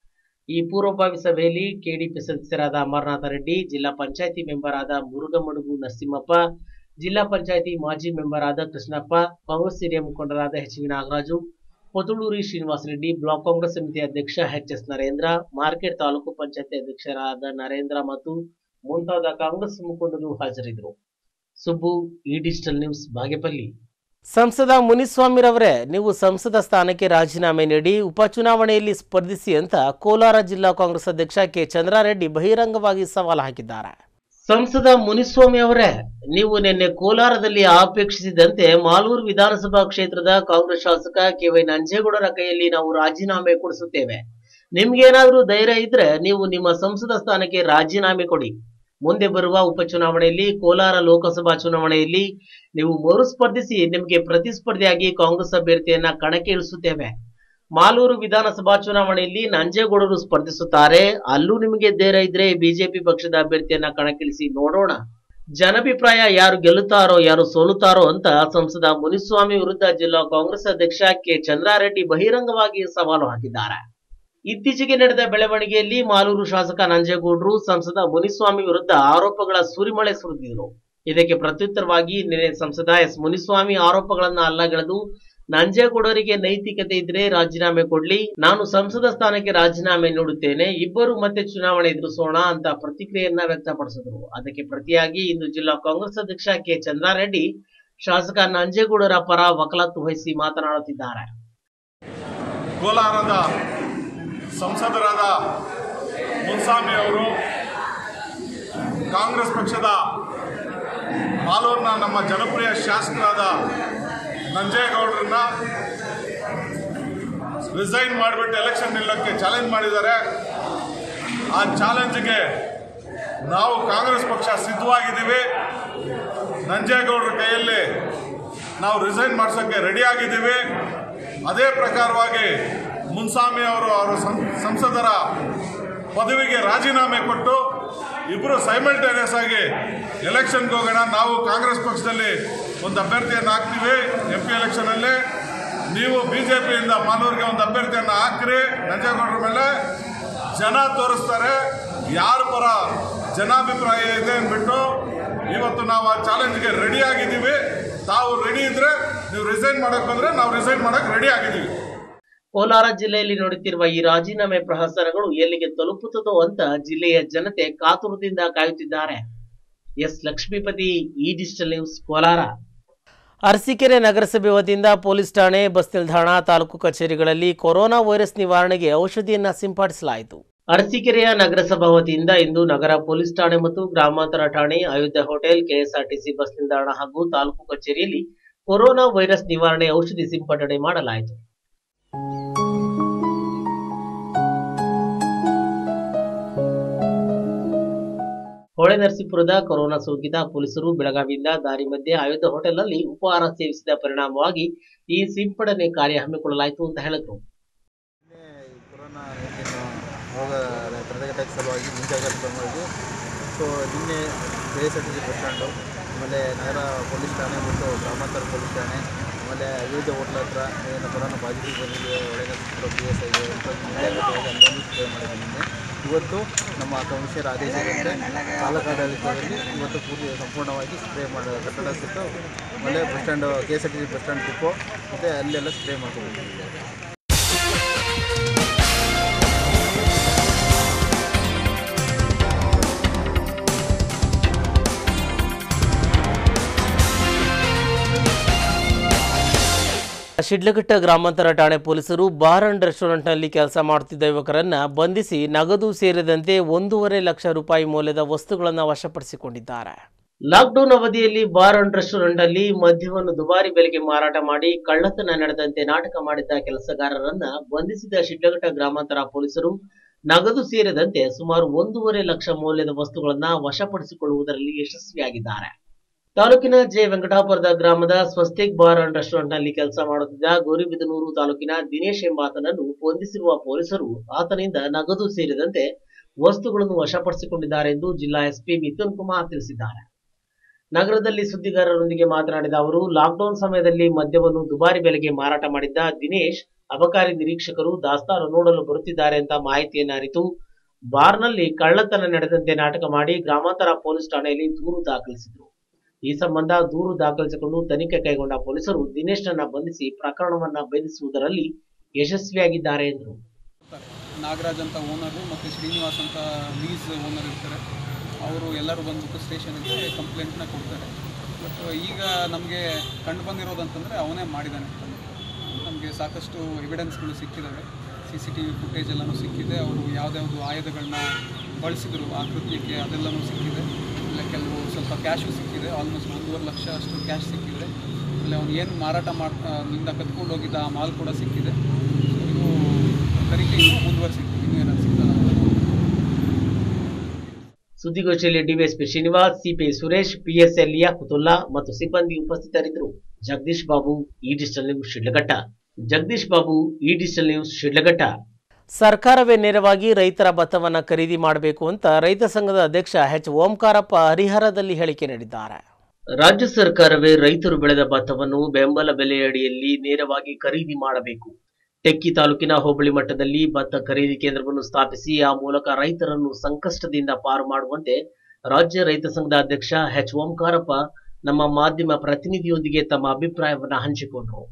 ಈ ಪೂರ್ವಭಾವಿ ಸಭೆಯಲ್ಲಿ ಕೆಡಿಪಿ ಸದಸ್ಯರಾದ ಅಮರನಾಥ ರೆಡ್ಡಿ ಜಿಲ್ಲಾ ಪಂಚಾಯತಿ ಮೆಂಬರ್ ಆದ ಮುರುಗಮಡುಗು ನರಸಿಂಹಪ್ಪ ಜಿಲ್ಲಾ ಪಂಚಾಯತಿ ಮಾಜಿ ಮೆಂಬರ್ ಆದ ಕೃಷ್ಣಪ್ಪ ಕಾಂಗ್ರೆಸ್ ಹಿರಿಯ ಮುಖಂಡರಾದ H V Nagaraju Kothuluri Srinivasa Reddy block Congress ಸಮಿತಿ ಅಧ್ಯಕ್ಷ H S Narendra market taluk panchayat ಅಧ್ಯಕ್ಷರಾದ ನರೇಂದ್ರ ಮತ್ತು ಮುಂತಾದ ಕಾಂಗ್ರೆಸ್ ಮುಖಂಡರು ಹಾಜರಿದ್ದರು ಸುಬ್ಬು ಈ ಡಿಜಿಟಲ್ ನ್ಯೂಸ್ ಬಾಗೇಪಲ್ಲಿ ಸಂಸದ ಮುನಿಸ್ವಾಮಿರವರೇ ನೀವು ಸಂಸದ ಸ್ಥಾನಕ್ಕೆ ರಾಜೀನಾಮೆ ನೀಡಿ ಉಪಚುನಾವಣೆಯಲ್ಲಿ ಸ್ಪರ್ಧಿಸಿ ಅಂತ ಕೋಲಾರ ಜಿಲ್ಲಾ ಕಾಂಗ್ರೆಸ್ ಅಧ್ಯಕ್ಷ ಕೆ ಚಂದ್ರಾರೆಡ್ಡಿ ಬಹಿರಂಗವಾಗಿ ಸವಾಲು ಹಾಕಿದ್ದಾರೆ ಸಂಸದ ಮುನಿಸ್ವಾಮಿ ಅವರೇ ನೀವು ನಿನ್ನೆ ಕೋಲಾರದಲ್ಲಿ ಅಪೇಕ್ಷಿಸಿದಂತೆ ಮಾಲೂರು ವಿಧಾನಸಭಾ ಕ್ಷೇತ್ರದ ಕಾಂಗ್ರೆಸ್ ಶಾಸಕ ಕೆ ವೈ ನಂಜೇಗೌಡರ ಕೈಯಲ್ಲಿ ನಾವು ರಾಜೀನಾಮೆ ಕೊಡಿಸುತ್ತೇವೆ ನಿಮ್ಗೇನಾದ್ರೂ ಧೈರ್ಯ ಇದ್ರೆ ನೀವು ನಿಮ್ಮ ಸಂಸದ ಸ್ಥಾನಕ್ಕೆ ರಾಜೀನಾಮೆ ಕೊಡಿ ಮುಂದೆ ಬರುವ ಉಪಚುನಾವಣೆಯಲ್ಲಿ ಕೋಲಾರ ಲೋಕಸಭಾ ಚುನಾವಣೆಯಲ್ಲಿ ನೀವು ಮರುಸ್ಪರ್ಧಿಸಿ ನಿಮಗೆ ಪ್ರತಿಸ್ಪರ್ಧಿಯಾಗಿ ಕಾಂಗ್ರೆಸ್ ಅಭ್ಯರ್ಥಿಯನ್ನ ಕಣಕ್ಕೆ ಇಳಿಸುತ್ತೇವೆ ಮಾಲೂರು ವಿಧಾನಸಭಾ ಚುನಾವಣೆಯಲ್ಲಿ ನಂಜೇಗೌಡರು ಸ್ಪರ್ಧಿಸುತ್ತಾರೆ ಅಲ್ಲೂ ನಿಮಗೆ ಧೈರ್ಯ ಇದ್ರೆ ಬಿಜೆಪಿ ಪಕ್ಷದ ಅಭ್ಯರ್ಥಿಯನ್ನ ಕಣಕ್ಕಿಳಿಸಿ ನೋಡೋಣ ಜನಾಭಿಪ್ರಾಯ ಯಾರು ಗೆಲ್ಲುತ್ತಾರೋ ಯಾರು ಸೋಲುತ್ತಾರೋ ಅಂತ ಸಂಸದ ಮುನಿಸ್ವಾಮಿ ವಿರುದ್ಧ ಜಿಲ್ಲಾ ಕಾಂಗ್ರೆಸ್ ಅಧ್ಯಕ್ಷ ಕೆ ಚಂದ್ರಾರೆಡ್ಡಿ ಬಹಿರಂಗವಾಗಿ ಸವಾಲು ಹಾಕಿದ್ದಾರೆ ಇತ್ತೀಚೆಗೆ ನಡೆದ ಬೆಳವಣಿಗೆಯಲ್ಲಿ ಮಾಲೂರು ಶಾಸಕ ನಂಜೇಗೌಡರು ಸಂಸದ ಮುನಿಸ್ವಾಮಿ ವಿರುದ್ಧ ಆರೋಪಗಳ ಸುರಿಮಳೆ ಸುರಿದಿದ್ರು ಇದಕ್ಕೆ ಪ್ರತ್ಯುತ್ತರವಾಗಿ ನಿನ್ನೆ ಸಂಸದ ಎಸ್ ಮುನಿಸ್ವಾಮಿ ಆರೋಪಗಳನ್ನ ಅಲ್ಲಗೆಳೆದು ನಂಜೇಗೌಡರಿಗೆ ನೈತಿಕತೆ ಇದ್ರೆ ರಾಜೀನಾಮೆ ಕೊಡ್ಲಿ ನಾನು ಸಂಸದ ಸ್ಥಾನಕ್ಕೆ ರಾಜೀನಾಮೆ ನೀಡುತ್ತೇನೆ ಇಬ್ಬರು ಮತ್ತೆ ಚುನಾವಣೆ ಎದುರಿಸೋಣ ಅಂತ ಪ್ರತಿಕ್ರಿಯೆಯನ್ನ ವ್ಯಕ್ತಪಡಿಸಿದ್ರು ಅದಕ್ಕೆ ಪ್ರತಿಯಾಗಿ ಇಂದು ಜಿಲ್ಲಾ ಕಾಂಗ್ರೆಸ್ ಅಧ್ಯಕ್ಷ ಕೆ ಚಂದ್ರಾರೆಡ್ಡಿ ಶಾಸಕ ನಂಜೇಗೌಡರ ಪರ ವಕಾಲತ್ತು ವಹಿಸಿ ಮಾತನಾಡುತ್ತಿದ್ದಾರೆ ಕೋಲಾರದ ಸಂಸದರಾದ ಮುನ್ಸ್ವಾಮಿ ಅವರು ಕಾಂಗ್ರೆಸ್ ಪಕ್ಷದ ಮಾಲೂರಿನ ನಮ್ಮ ಜನಪ್ರಿಯ ಶಾಸಕರಾದ ನಂಜೇಗೌಡರನ್ನ ರಿಸೈನ್ ಮಾಡಿಬಿಟ್ಟು ಎಲೆಕ್ಷನ್ ನಿಲ್ಲಕ್ಕೆ ಚಾಲೆಂಜ್ ಮಾಡಿದ್ದಾರೆ ಆ ಚಾಲೆಂಜ್ಗೆ ನಾವು ಕಾಂಗ್ರೆಸ್ ಪಕ್ಷ ಸಿದ್ಧವಾಗಿದ್ದೀವಿ ನಂಜೇಗೌಡರ ಕೈಯಲ್ಲಿ ನಾವು ರಿಸೈನ್ ಮಾಡ್ಸೋಕ್ಕೆ ರೆಡಿ ಆಗಿದ್ದೀವಿ ಅದೇ ಪ್ರಕಾರವಾಗಿ ಮುನ್ಸ್ವಾಮಿ ಅವರು ಅವರ ಸಂ- ಸಂಸದರ ಪದವಿಗೆ ರಾಜೀನಾಮೆ ಕೊಟ್ಟು ಇಬ್ಬರು ಸೈಮಲ್ಟೇನಿಯಸ್ ಆಗಿ ಎಲೆಕ್ಷನ್ಗೆ ಹೋಗೋಣ ನಾವು ಕಾಂಗ್ರೆಸ್ ಪಕ್ಷದಲ್ಲಿ ಒಂದು ಅಭ್ಯರ್ಥಿಯನ್ನು ಹಾಕ್ತೀವಿ ಎಂ ಪಿ ಎಲೆಕ್ಷನಲ್ಲಿ ನೀವು ಬಿ ಜೆ ಪಿಯಿಂದ ಮಾನೂರಿಗೆ ಒಂದು ಅಭ್ಯರ್ಥಿಯನ್ನು ಹಾಕ್ರಿ ನಂಜೇಗೌಡರ ಮೇಲೆ ಜನ ತೋರಿಸ್ತಾರೆ ಯಾರ ಪರ ಜನಾಭಿಪ್ರಾಯ ಇದೆ ಅಂದ್ಬಿಟ್ಟು ಇವತ್ತು ನಾವು ಆ ಚಾಲೆಂಜ್ಗೆ ರೆಡಿ ಆಗಿದ್ದೀವಿ ತಾವು ರೆಡಿ ಇದ್ರೆ ನೀವು ರಿಸೈನ್ ಮಾಡಕ್ ಬಂದ್ರೆ ನಾವು ರಿಸೈನ್ ಮಾಡಕ್ ರೆಡಿ ಆಗಿದ್ದೀವಿ ಕೋಲಾರ ಜಿಲ್ಲೆಯಲ್ಲಿ ನೋಡುತ್ತಿರುವ ಈ ರಾಜೀನಾಮೆ ಪ್ರಹಸನಗಳು ಎಲ್ಲಿಗೆ ತಲುಪುತ್ತದೋ ಅಂತ ಜಿಲ್ಲೆಯ ಜನತೆ ಕಾತುರದಿಂದ ಕಾಯುತ್ತಿದ್ದಾರೆ ಎಸ್ ಲಕ್ಷ್ಮೀಪತಿ ಈ ಡಿಜಿಟಲ್ ನ್ಯೂಸ್ ಕೋಲಾರ ಅರಸೀಕೆರೆ ನಗರಸಭೆ ವತಿಯಿಂದ ಪೊಲೀಸ್ ಠಾಣೆ ಬಸ್ ನಿಲ್ದಾಣ ತಾಲೂಕು ಕಚೇರಿಗಳಲ್ಲಿ ಕೊರೋನಾ ವೈರಸ್ ನಿವಾರಣೆಗೆ ಔಷಧಿಯನ್ನ ಸಿಂಪಡಿಸಲಾಯಿತು ಅರಸೀಕೆರೆಯ ನಗರಸಭಾ ವತಿಯಿಂದ ಇಂದು ನಗರ ಪೊಲೀಸ್ ಠಾಣೆ ಮತ್ತು ಗ್ರಾಮಾಂತರ ಠಾಣೆ ಅಯೋಧ್ಯ ಹೋಟೆಲ್ ಕೆಎಸ್ಆರ್ಟಿಸಿ ಬಸ್ ನಿಲ್ದಾಣ ಹಾಗೂ ತಾಲೂಕು ಕಚೇರಿಯಲ್ಲಿ ಕೊರೋನಾ ವೈರಸ್ ನಿವಾರಣೆ ಔಷಧಿ ಸಿಂಪಡಣೆ ಮಾಡಲಾಯಿತು ಹೊಳೆನರಸೀಪುರದ ಕೊರೋನಾ ಸೋಂಕಿತ ಪೊಲೀಸರು ಬೆಳಗಾವಿಯಿಂದ ದಾರಿ ಮಧ್ಯೆ ಆಯುಧ ಹೋಟೆಲ್ನಲ್ಲಿ ಉಪಹಾರ ಸೇವಿಸಿದ ಪರಿಣಾಮವಾಗಿ ಈ ಸಿಂಪಡಣೆ ಕಾರ್ಯ ಹಮ್ಮಿಕೊಳ್ಳಲಾಯಿತು ಅಂತ ಹೇಳಿದ್ರು ಕೊರೋನಾ ನೈನ್ಟೀನ್ ರೋಗ ತಡೆಗಟ್ಟಕ್ಕೆ ಸಲುವಾಗಿ ಮುಂಜಾಗ್ರತೆ ಕ್ರಮವಾಗಿ ಸೊ ನಿನ್ನೆ K S R T C bus stand ಆಮೇಲೆ ನಗರ ಪೊಲೀಸ್ ಠಾಣೆ ಮತ್ತು ಗ್ರಾಮಾಂತರ ಪೊಲೀಸ್ ಠಾಣೆ ಆಮೇಲೆ ಅಯೋಧ್ಯ ಹೋಟ್ಲ್ ಹತ್ರ ಏನು ಕೊರೋನಾ ಪಾಸಿಟಿವ್ ಬಂದಿದೆ ಒಳಗೆ ಪಿ ಎಸ್ ಐಗೆ ಮುಂಜಾಗ್ರತೆಯಾಗಿ ಅಲ್ಲೊಂದು ಸ್ಪ್ರೇ ಮಾಡಿದೆ ನಿನ್ನೆ ಇವತ್ತು ನಮ್ಮ ಕಮಿಷನರ್ ಆದೇಶದಂತೆ ತಾಲೂಕಾಡಳಿತದಲ್ಲಿ ಇವತ್ತು ಪೂರ್ತಿ ಸಂಪೂರ್ಣವಾಗಿ ಸ್ಪ್ರೇ ಮಾಡಿ ಕಟ್ಟಡ ಸುತ್ತ ಆಮೇಲೆ bus stand K S R T C bus stand depot ಮತ್ತು ಅಲ್ಲೆಲ್ಲ ಸ್ಪ್ರೇ ಮಾಡ್ಕೊಂಡಿದ್ದೀವಿ ಶಿಡ್ಲಘಟ್ಟ ಗ್ರಾಮಾಂತರ ಠಾಣೆ ಪೊಲೀಸರು ಬಾರ್ ಅಂಡ್ ರೆಸ್ಟೋರೆಂಟ್ನಲ್ಲಿ ಕೆಲಸ ಮಾಡುತ್ತಿದ್ದ ಯುವಕರನ್ನ ಬಂಧಿಸಿ ನಗದು ಸೇರಿದಂತೆ ಒಂದೂವರೆ ಲಕ್ಷ ರೂಪಾಯಿ ಮೌಲ್ಯದ ವಸ್ತುಗಳನ್ನು ವಶಪಡಿಸಿಕೊಂಡಿದ್ದಾರೆ ಲಾಕ್ಡೌನ್ ಅವಧಿಯಲ್ಲಿ ಬಾರ್ ಅಂಡ್ ರೆಸ್ಟೋರೆಂಟ್ ಅಲ್ಲಿ ಮದ್ಯವನ್ನು ದುಬಾರಿ ಬೆಲೆಗೆ ಮಾರಾಟ ಮಾಡಿ ಕಳ್ಳತನ ನಡೆದಂತೆ ನಾಟಕ ಮಾಡಿದ್ದ ಕೆಲಸಗಾರರನ್ನ ಬಂಧಿಸಿದ ಶಿಡ್ಲಘಟ್ಟ ಗ್ರಾಮಾಂತರ ಪೊಲೀಸರು ನಗದು ಸೇರಿದಂತೆ ಸುಮಾರು ಒಂದೂವರೆ ಲಕ್ಷ ಮೌಲ್ಯದ ವಸ್ತುಗಳನ್ನ ವಶಪಡಿಸಿಕೊಳ್ಳುವುದರಲ್ಲಿ ಯಶಸ್ವಿಯಾಗಿದ್ದಾರೆ ತಾಲೂಕಿನ ಜೆ ವೆಂಕಟಾಪುರದ ಗ್ರಾಮದ ಸ್ವಸ್ತಿಕ್ ಬಾರ್ ಅಂಡ್ ರೆಸ್ಟೋರೆಂಟ್ ನಲ್ಲಿ ಕೆಲಸ ಮಾಡುತ್ತಿದ್ದ ಗೌರಿಬಿದನೂರು ತಾಲೂಕಿನ ದಿನೇಶ್ ಎಂಬಾತನನ್ನು ಬಂಧಿಸಿರುವ ಪೊಲೀಸರು ಆತನಿಂದ ನಗದು ಸೇರಿದಂತೆ ವಸ್ತುಗಳನ್ನು ವಶಪಡಿಸಿಕೊಂಡಿದ್ದಾರೆ ಎಂದು ಜಿಲ್ಲಾ ಎಸ್ಪಿ ಮಿಥುನ್ ಕುಮಾರ್ ತಿಳಿಸಿದ್ದಾರೆ ನಗರದಲ್ಲಿ ಸುದ್ದಿಗಾರರೊಂದಿಗೆ ಮಾತನಾಡಿದ ಅವರು ಲಾಕ್ಡೌನ್ ಸಮಯದಲ್ಲಿ ಮದ್ಯವನ್ನು ದುಬಾರಿ ಬೆಲೆಗೆ ಮಾರಾಟ ಮಾಡಿದ್ದ ದಿನೇಶ್ ಅಬಕಾರಿ ನಿರೀಕ್ಷಕರು ದಾಸ್ತಾನು ನೋಡಲು ಬರುತ್ತಿದ್ದಾರೆ ಅಂತ ಮಾಹಿತಿಯನ್ನು ಅರಿತು ಬಾರ್ನಲ್ಲಿ ಕಳ್ಳತನ ನಡೆದಂತೆ ನಾಟಕ ಮಾಡಿ ಗ್ರಾಮಾಂತರ ಪೊಲೀಸ್ ಠಾಣೆಯಲ್ಲಿ ದೂರು ದಾಖಲಿಸಿದರು ಈ ಸಂಬಂಧ ದೂರು ದಾಖಲಿಸಿಕೊಂಡು ತನಿಖೆ ಕೈಗೊಂಡ ಪೊಲೀಸರು ದಿನೇಶ್ನನ್ನ ಬಂಧಿಸಿ ಪ್ರಕರಣವನ್ನ ಭೇದಿಸುವುದರಲ್ಲಿ ಯಶಸ್ವಿಯಾಗಿದ್ದಾರೆ ಎಂದರು ನಾಗರಾಜ್ ಅಂತ ಓನರು ಮತ್ತು ಶ್ರೀನಿವಾಸ್ ಅಂತ ಲೀಸ್ ಓನರ್ ಇರ್ತಾರೆ ಅವರು ಎಲ್ಲರೂ ಬಂದ್ಬಿಟ್ಟು ಸ್ಟೇಷನ್ಗೆ ಕಂಪ್ಲೇಂಟ್ನ ಕೊಡ್ತಾರೆ ಬಟ್ ಈಗ ನಮಗೆ ಕಂಡು ಬಂದಿರೋದಂತಂದರೆ ಅವನೇ ಮಾಡಿದ್ದಾನೆ ನಮಗೆ ಸಾಕಷ್ಟು ಎವಿಡೆನ್ಸ್ಗಳು ಸಿಕ್ಕಿದ್ದಾವೆ C C T V footage ಎಲ್ಲನೂ ಸಿಕ್ಕಿದೆ ಅವರು ಯಾವುದ್ಯಾವುದು ಆಯುಧಗಳನ್ನ ಬಳಸಿದ್ರು ಆ ಕೃತ್ಯಕ್ಕೆ ಅದೆಲ್ಲನೂ ಸಿಕ್ಕಿದೆ ಇಲ್ಲ ಕೆಲವು ಸ್ವಲ್ಪ ಕ್ಯಾಶು ಸಿಕ್ಕಿದೆ ಆಲ್ಮೋಸ್ಟ್ ಒಂದೂವರೆ ಲಕ್ಷ ಅಷ್ಟು ಕ್ಯಾಶ್ ಸಿಕ್ಕಿದೆ ಆಮೇಲೆ ಅವ್ನು ಏನು ಮಾರಾಟ ಮಾಡ್ ನಿಂದ ಕತ್ಕೊಂಡು ಹೋಗಿದ್ದ ಆ ಮಾಲ್ ಕೂಡ ಸಿಕ್ಕಿದೆ ಸೊ ಇದು ತನಿಖೆ ಇನ್ನೂ ಮುಂದುವರಿಸಿತ್ತು ಇನ್ನೂ ಏನಾದ್ರು ಸಿಗ್ತಲ್ಲ ಅಂತ ಸುದ್ದಿಗೋಷ್ಠಿಯಲ್ಲಿ DYSP Srinivas CP Suresh PSI Kuthulla ಮತ್ತು ಸಿಬ್ಬಂದಿ ಉಪಸ್ಥಿತರಿದ್ದರು ಜಗದೀಶ್ ಬಾಬು ಈ ಡಿಜಿಟಲ್ ನ್ಯೂಸ್ ಶಿಡ್ಲಘಟ್ಟ ಜಗದೀಶ್ ಬಾಬು ಈ ಡಿಜಿಟಲ್ ನ್ಯೂಸ್ ಶಿಡ್ಲಘಟ್ಟ ಸರ್ಕಾರವೇ ನೇರವಾಗಿ ರೈತರ ಭತ್ತವನ್ನ ಖರೀದಿ ಮಾಡಬೇಕು ಅಂತ ರೈತ ಸಂಘದ ಅಧ್ಯಕ್ಷ ಎಚ್ ಓಂಕಾರಪ್ಪ ಹರಿಹರದಲ್ಲಿ ಹೇಳಿಕೆ ನೀಡಿದ್ದಾರೆ ರಾಜ್ಯ ಸರ್ಕಾರವೇ ರೈತರು ಬೆಳೆದ ಭತ್ತವನ್ನು ಬೆಂಬಲ ಬೆಲೆ ಅಡಿಯಲ್ಲಿ ನೇರವಾಗಿ ಖರೀದಿ ಮಾಡಬೇಕು ಟೆಕ್ಕಿ ತಾಲೂಕಿನ ಹೋಬಳಿ ಮಟ್ಟದಲ್ಲಿ ಭತ್ತ ಖರೀದಿ ಕೇಂದ್ರವನ್ನು ಸ್ಥಾಪಿಸಿ ಆ ಮೂಲಕ ರೈತರನ್ನು ಸಂಕಷ್ಟದಿಂದ ಪಾರು ಮಾಡುವಂತೆ ರಾಜ್ಯ ರೈತ ಸಂಘದ ಅಧ್ಯಕ್ಷ ಎಚ್ ಓಂಕಾರಪ್ಪ ನಮ್ಮ ಮಾಧ್ಯಮ ಪ್ರತಿನಿಧಿಯೊಂದಿಗೆ ತಮ್ಮ ಅಭಿಪ್ರಾಯವನ್ನು ಹಂಚಿಕೊಂಡರು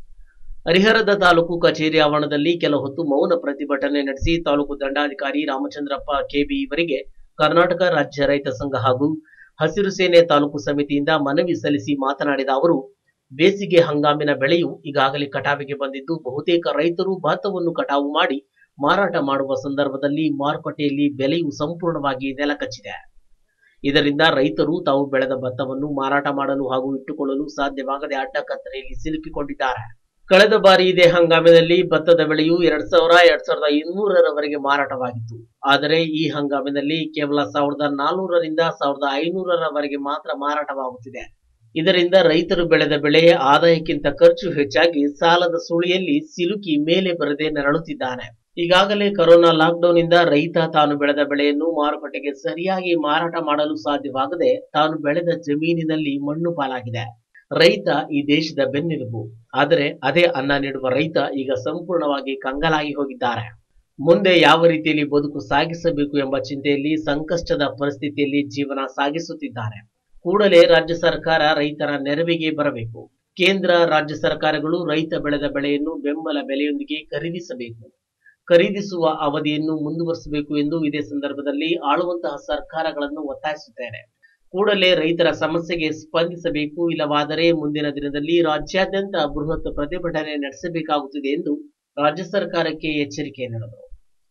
ಹರಿಹರದ ತಾಲೂಕು ಕಚೇರಿ ಆವರಣದಲ್ಲಿ ಕೆಲ ಹೊತ್ತು ಮೌನ ಪ್ರತಿಭಟನೆ ನಡೆಸಿ ತಾಲೂಕು ದಂಡಾಧಿಕಾರಿ ರಾಮಚಂದ್ರಪ್ಪ ಕೆಬಿ ಇವರಿಗೆ ಕರ್ನಾಟಕ ರಾಜ್ಯ ರೈತ ಸಂಘ ಹಾಗೂ ಹಸಿರು ಸೇನೆ ತಾಲೂಕು ಸಮಿತಿಯಿಂದ ಮನವಿ ಸಲ್ಲಿಸಿ ಮಾತನಾಡಿದ ಅವರು ಬೇಸಿಗೆ ಹಂಗಾಮಿನ ಬೆಳೆಯು ಈಗಾಗಲೇ ಕಟಾವಿಗೆ ಬಂದಿದ್ದು ಬಹುತೇಕ ರೈತರು ಭತ್ತವನ್ನು ಕಟಾವು ಮಾಡಿ ಮಾರಾಟ ಮಾಡುವ ಸಂದರ್ಭದಲ್ಲಿ ಮಾರುಕಟ್ಟೆಯಲ್ಲಿ ಬೆಲೆಯು ಸಂಪೂರ್ಣವಾಗಿ ನೆಲಕಚ್ಚಿದೆ ಇದರಿಂದ ರೈತರು ತಾವು ಬೆಳೆದ ಭತ್ತವನ್ನು ಮಾರಾಟ ಮಾಡಲು ಹಾಗೂ ಇಟ್ಟುಕೊಳ್ಳಲು ಸಾಧ್ಯವಾಗದೆ ಅಡ್ಡಕತ್ತಲೆಯಲ್ಲಿ ಸಿಲುಕಿಕೊಂಡಿದ್ದಾರೆ ಕಳೆದ ಬಾರಿ ಇದೇ ಹಂಗಾಮಿನಲ್ಲಿ ಭತ್ತದ ಬೆಳೆಯು ಎರಡ್ ಸಾವಿರ ಎರಡ್ ಸಾವಿರದ ಇನ್ನೂರರವರೆಗೆ ಮಾರಾಟವಾಗಿತ್ತು ಆದರೆ ಈ ಹಂಗಾಮಿನಲ್ಲಿ ಕೇವಲ ಸಾವಿರದ ನಾಲ್ನೂರರಿಂದ ಸಾವಿರದ ಐನೂರರವರೆಗೆ ಮಾತ್ರ ಮಾರಾಟವಾಗುತ್ತಿದೆ ಇದರಿಂದ ರೈತರು ಬೆಳೆದ ಬೆಳೆ ಆದಾಯಕ್ಕಿಂತ ಖರ್ಚು ಹೆಚ್ಚಾಗಿ ಸಾಲದ ಸುಳಿಯಲ್ಲಿ ಸಿಲುಕಿ ಮೇಲೆ ಬರದೆ ನರಳುತ್ತಿದ್ದಾನೆ ಈಗಾಗಲೇ ಕೊರೋನಾ ಲಾಕ್ಡೌನ್ ಇಂದ ರೈತ ತಾನು ಬೆಳೆದ ಬೆಳೆಯನ್ನು ಮಾರುಕಟ್ಟೆಗೆ ಸರಿಯಾಗಿ ಮಾರಾಟ ಮಾಡಲು ಸಾಧ್ಯವಾಗದೆ ತಾನು ಬೆಳೆದ ಜಮೀನಿನಲ್ಲಿ ಮಣ್ಣು ಪಾಲಾಗಿದೆ ರೈತ ಈ ದೇಶದ ಬೆನ್ನೆಲುಬು ಆದರೆ ಅದೇ ಅನ್ನ ನೀಡುವ ರೈತ ಈಗ ಸಂಪೂರ್ಣವಾಗಿ ಕಂಗಾಲಾಗಿ ಹೋಗಿದ್ದಾರೆ ಮುಂದೆ ಯಾವ ರೀತಿಯಲ್ಲಿ ಬದುಕು ಸಾಗಿಸಬೇಕು ಎಂಬ ಚಿಂತೆಯಲ್ಲಿ ಸಂಕಷ್ಟದ ಪರಿಸ್ಥಿತಿಯಲ್ಲಿ ಜೀವನ ಸಾಗಿಸುತ್ತಿದ್ದಾರೆ ಕೂಡಲೇ ರಾಜ್ಯ ಸರ್ಕಾರ ರೈತರ ನೆರವಿಗೆ ಬರಬೇಕು ಕೇಂದ್ರ ರಾಜ್ಯ ಸರ್ಕಾರಗಳು ರೈತ ಬೆಳೆದ ಬೆಳೆಯನ್ನು ಬೆಂಬಲ ಬೆಲೆಯೊಂದಿಗೆ ಖರೀದಿಸಬೇಕು ಖರೀದಿಸುವ ಅವಧಿಯನ್ನು ಮುಂದುವರಿಸಬೇಕು ಎಂದು ಇದೇ ಸಂದರ್ಭದಲ್ಲಿ ಆಳುವಂತಹ ಸರ್ಕಾರಗಳನ್ನು ಒತ್ತಾಯಿಸುತ್ತೇನೆ ಕೂಡಲೇ ರೈತರ ಸಮಸ್ಯೆಗೆ ಸ್ಪಂದಿಸಬೇಕು ಇಲ್ಲವಾದರೆ ಮುಂದಿನ ದಿನದಲ್ಲಿ ರಾಜ್ಯಾದ್ಯಂತ ಬೃಹತ್ ಪ್ರತಿಭಟನೆ ನಡೆಸಬೇಕಾಗುತ್ತದೆ ಎಂದು ರಾಜ್ಯ ಸರ್ಕಾರಕ್ಕೆ ಎಚ್ಚರಿಕೆ ನೀಡಿದರು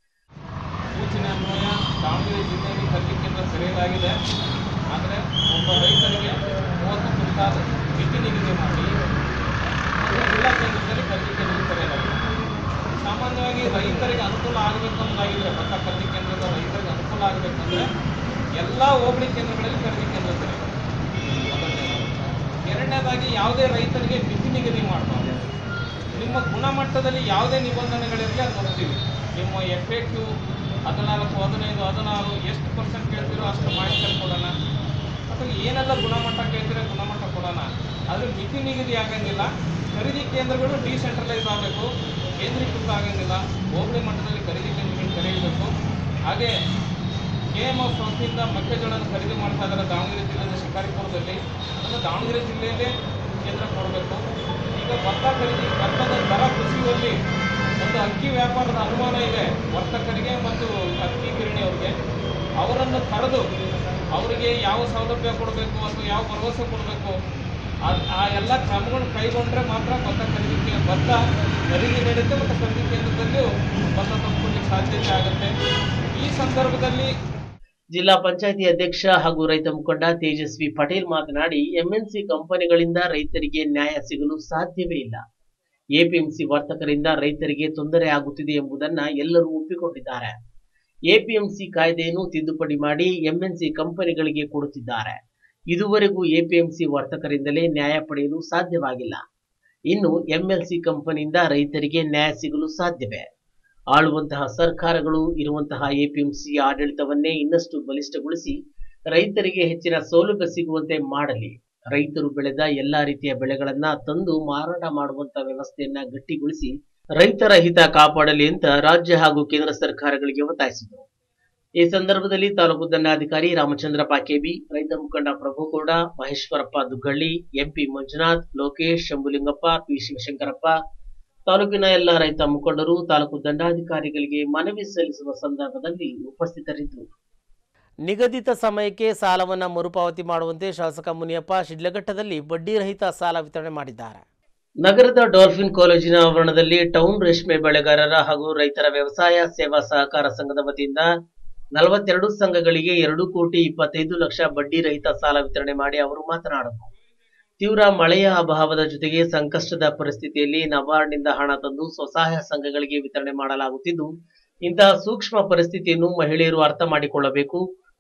ಸೂಚನೆ ಅನ್ವಯ ದಾವಣಗೆರೆ ಜಿಲ್ಲೆಯಲ್ಲಿ ಖರೀದಿ ಕೇಂದ್ರ ತೆರೆಯಲಾಗಿದೆ ಆದರೆ ಒಬ್ಬ ರೈತರಿಗೆ ಮೂವತ್ತು ಕ್ವಿಂಟಾಲ್ ಮಿತಿ ನಿಗದಿ ಮಾಡಿ ಮತ್ತು ಜಿಲ್ಲಾ ಕೇಂದ್ರದಲ್ಲಿ ಖರೀದಿ ಕೇಂದ್ರ ತೆರೆಯಲಾಗಿದೆ ಸಾಮಾನ್ಯವಾಗಿ ರೈತರಿಗೆ ಅನುಕೂಲ ಆಗಬೇಕು ಅನ್ನೋದಾಗಿದ್ರೆ ಭತ್ತ ಖರೀದಿ ಕೇಂದ್ರದ ರೈತರಿಗೆ ಅನುಕೂಲ ಆಗಬೇಕಂದ್ರೆ ಎಲ್ಲ ಹೋಬಳಿ ಕೇಂದ್ರಗಳಲ್ಲಿ ಖರೀದಿ ಕೇಂದ್ರ ತೆರೆಯಬೇಕು ಮೊದಲನೇದಾಗಿ ಎರಡನೇದಾಗಿ ಯಾವುದೇ ರೈತರಿಗೆ ಮಿತಿ ನಿಗದಿ ಮಾಡಬಾರ್ದು ನಿಮ್ಮ ಗುಣಮಟ್ಟದಲ್ಲಿ ಯಾವುದೇ ನಿಬಂಧನೆಗಳಿರಲಿ ಅದು ನೋಡ್ತೀವಿ ನಿಮ್ಮ ಎಫ್ ಎ ಕ್ಯೂ ಹದಿನಾಲ್ಕು ಹದಿನೈದು ಹದಿನಾರು ಎಷ್ಟು ಪರ್ಸೆಂಟ್ ಕೇಳ್ತೀರೋ ಅಷ್ಟು ಮಾಹಿತಿ ಕೊಡೋಣ ಅಥವಾ ಏನೆಲ್ಲ ಗುಣಮಟ್ಟ ಕೇಳ್ತೀರೋ ಗುಣಮಟ್ಟ ಕೊಡೋಣ ಆದರೆ ಮಿತಿ ನಿಗದಿ ಆಗಂಗಿಲ್ಲ ಖರೀದಿ ಕೇಂದ್ರಗಳು ಡಿಸೆಂಟ್ರಲೈಸ್ ಆಗಬೇಕು ಕೇಂದ್ರೀಕೃತ ಆಗಂಗಿಲ್ಲ ಹೋಬಳಿ ಮಟ್ಟದಲ್ಲಿ ಖರೀದಿ ಕೇಂದ್ರಗಳು ತೆರೆಯಬೇಕು ಹಾಗೆ ಕೆ ಎಮ್ ಎಫ್ ವತಿಯಿಂದ ಮೆಕ್ಕೆಜೋಳನ ಖರೀದಿ ಮಾಡ್ತಾ ಇದ್ದಾರೆ ದಾವಣಗೆರೆ ಜಿಲ್ಲೆಯ ಶಿಕಾರಿಪುರದಲ್ಲಿ ಅದನ್ನು ದಾವಣಗೆರೆ ಜಿಲ್ಲೆಯಲ್ಲೇ ಕೇಂದ್ರ ಕೊಡಬೇಕು ಈಗ ಭತ್ತ ಖರೀದಿ ಭತ್ತದ ದರ ಕುಸಿಯುವಲ್ಲಿ ಒಂದು ಅಕ್ಕಿ ವ್ಯಾಪಾರದ ಅನುಮಾನ ಇದೆ ವರ್ತಕರಿಗೆ ಮತ್ತು ಅಕ್ಕಿ ಗಿರಣಿಯವರಿಗೆ ಅವರನ್ನು ಕರೆದು ಅವರಿಗೆ ಯಾವ ಸೌಲಭ್ಯ ಕೊಡಬೇಕು ಅಥವಾ ಯಾವ ಭರವಸೆ ಕೊಡಬೇಕು ಆ- ಆ ಎಲ್ಲ ಕ್ರಮಗಳು ಕೈಗೊಂಡ್ರೆ ಮಾತ್ರ ಭತ್ತ ಖರೀದಿ ಕೇ- ಭತ್ತ ಖರೀದಿ ನಡೆಯುತ್ತೆ ಮತ್ತು ಖರೀದಿ ಕೇಂದ್ರದಲ್ಲಿಯೂ ಭತ್ತ ತಂದುಕೊಳ್ಳಿಕ್ಕೆ ಸಾಧ್ಯತೆ ಆಗುತ್ತೆ ಈ ಸಂದರ್ಭದಲ್ಲಿ ಜಿಲ್ಲಾ ಪಂಚಾಯಿತಿ ಅಧ್ಯಕ್ಷ ಹಾಗೂ ರೈತ ಮುಖಂಡ ತೇಜಸ್ವಿ ಪಟೇಲ್ ಮಾತನಾಡಿ ಎಂಎನ್ಸಿ ಕಂಪನಿಗಳಿಂದ ರೈತರಿಗೆ ನ್ಯಾಯ ಸಿಗಲು ಸಾಧ್ಯವೇ ಇಲ್ಲ ಎಪಿಎಂಸಿ ವರ್ತಕರಿಂದ ರೈತರಿಗೆ ತೊಂದರೆ ಆಗುತ್ತಿದೆ ಎಂಬುದನ್ನ ಎಲ್ಲರೂ ಒಪ್ಪಿಕೊಂಡಿದ್ದಾರೆ ಎಪಿಎಂಸಿ ಕಾಯ್ದೆಯನ್ನು ತಿದ್ದುಪಡಿ ಮಾಡಿ ಎಂಎನ್ಸಿ ಕಂಪನಿಗಳಿಗೆ ಕೊಡುತ್ತಿದ್ದಾರೆ ಇದುವರೆಗೂ ಎಪಿಎಂಸಿ ವರ್ತಕರಿಂದಲೇ ನ್ಯಾಯ ಪಡೆಯಲು ಸಾಧ್ಯವಾಗಿಲ್ಲ ಇನ್ನು ಎಂಎಲ್ಸಿ ಕಂಪನಿಯಿಂದ ರೈತರಿಗೆ ನ್ಯಾಯ ಸಿಗಲು ಸಾಧ್ಯವೇ ಆಳುವಂತಹ ಸರ್ಕಾರಗಳು ಇರುವಂತಹ ಎಪಿಎಂಸಿ ಆಡಳಿತವನ್ನೇ ಇನ್ನಷ್ಟು ಬಲಿಷ್ಠಗೊಳಿಸಿ ರೈತರಿಗೆ ಹೆಚ್ಚಿನ ಸೌಲಭ್ಯ ಸಿಗುವಂತೆ ಮಾಡಲಿ ರೈತರು ಬೆಳೆದ ಎಲ್ಲಾ ರೀತಿಯ ಬೆಳೆಗಳನ್ನ ತಂದು ಮಾರಾಟ ಮಾಡುವಂತ ವ್ಯವಸ್ಥೆಯನ್ನ ಗಟ್ಟಿಗೊಳಿಸಿ ರೈತರ ಹಿತ ಕಾಪಾಡಲಿ ಅಂತ ರಾಜ್ಯ ಹಾಗೂ ಕೇಂದ್ರ ಸರ್ಕಾರಗಳಿಗೆ ಒತ್ತಾಯಿಸಿದರು ಈ ಸಂದರ್ಭದಲ್ಲಿ ತಾಲೂಕು ದಂಡಾಧಿಕಾರಿ ರಾಮಚಂದ್ರಪ್ಪ ಕೆಬಿ ರೈತ ಮುಖಂಡ ಪ್ರಭುಗೌಡ ಮಹೇಶ್ವರಪ್ಪ ದುಗ್ಗಳ್ಳಿ ಎಂಪಿ ಮಂಜುನಾಥ್ ಲೋಕೇಶ್ ಶಂಭುಲಿಂಗಪ್ಪ ಪಿ ಶಿವಶಂಕರಪ್ಪ ತಾಲೂಕಿನ ಎಲ್ಲ ರೈತ ಮುಖಂಡರು ತಾಲೂಕು ದಂಡಾಧಿಕಾರಿಗಳಿಗೆ ಮನವಿ ಸಲ್ಲಿಸುವ ಸಂದರ್ಭದಲ್ಲಿ ಉಪಸ್ಥಿತರಿದ್ದರು ನಿಗದಿತ ಸಮಯಕ್ಕೆ ಸಾಲವನ್ನು ಮರುಪಾವತಿ ಮಾಡುವಂತೆ ಶಾಸಕ ಮುನಿಯಪ್ಪ ಶಿಡ್ಲಘಟ್ಟದಲ್ಲಿ ಬಡ್ಡಿ ರಹಿತ ಸಾಲ ವಿತರಣೆ ಮಾಡಿದ್ದಾರೆ ನಗರದ ಡಾಲ್ಫಿನ್ ಕಾಲೇಜಿನ ಆವರಣದಲ್ಲಿ ಟೌನ್ ರೇಷ್ಮೆ ಬೆಳೆಗಾರರ ಹಾಗೂ ರೈತರ ವ್ಯವಸಾಯ ಸೇವಾ ಸಹಕಾರ ಸಂಘದ ವತಿಯಿಂದ ನಲವತ್ತೆರಡು ಸಂಘಗಳಿಗೆ ಎರಡು ಕೋಟಿ ಇಪ್ಪತ್ತೈದು ಲಕ್ಷ ಬಡ್ಡಿ ರಹಿತ ಸಾಲ ವಿತರಣೆ ಮಾಡಿ ಅವರು ಮಾತನಾಡಿದರು ತೀವ್ರ ಮಳೆಯ ಅಭಾವದ ಜೊತೆಗೆ ಸಂಕಷ್ಟದ ಪರಿಸ್ಥಿತಿಯಲ್ಲಿ ನಬಾರ್ಡ್ನಿಂದ ಹಣ ತಂದು ಸ್ವಸಹಾಯ ಸಂಘಗಳಿಗೆ ವಿತರಣೆ ಮಾಡಲಾಗುತ್ತಿದ್ದು ಇಂತಹ ಸೂಕ್ಷ್ಮ ಪರಿಸ್ಥಿತಿಯನ್ನು ಮಹಿಳೆಯರು ಅರ್ಥ ಮಾಡಿಕೊಳ್ಳಬೇಕು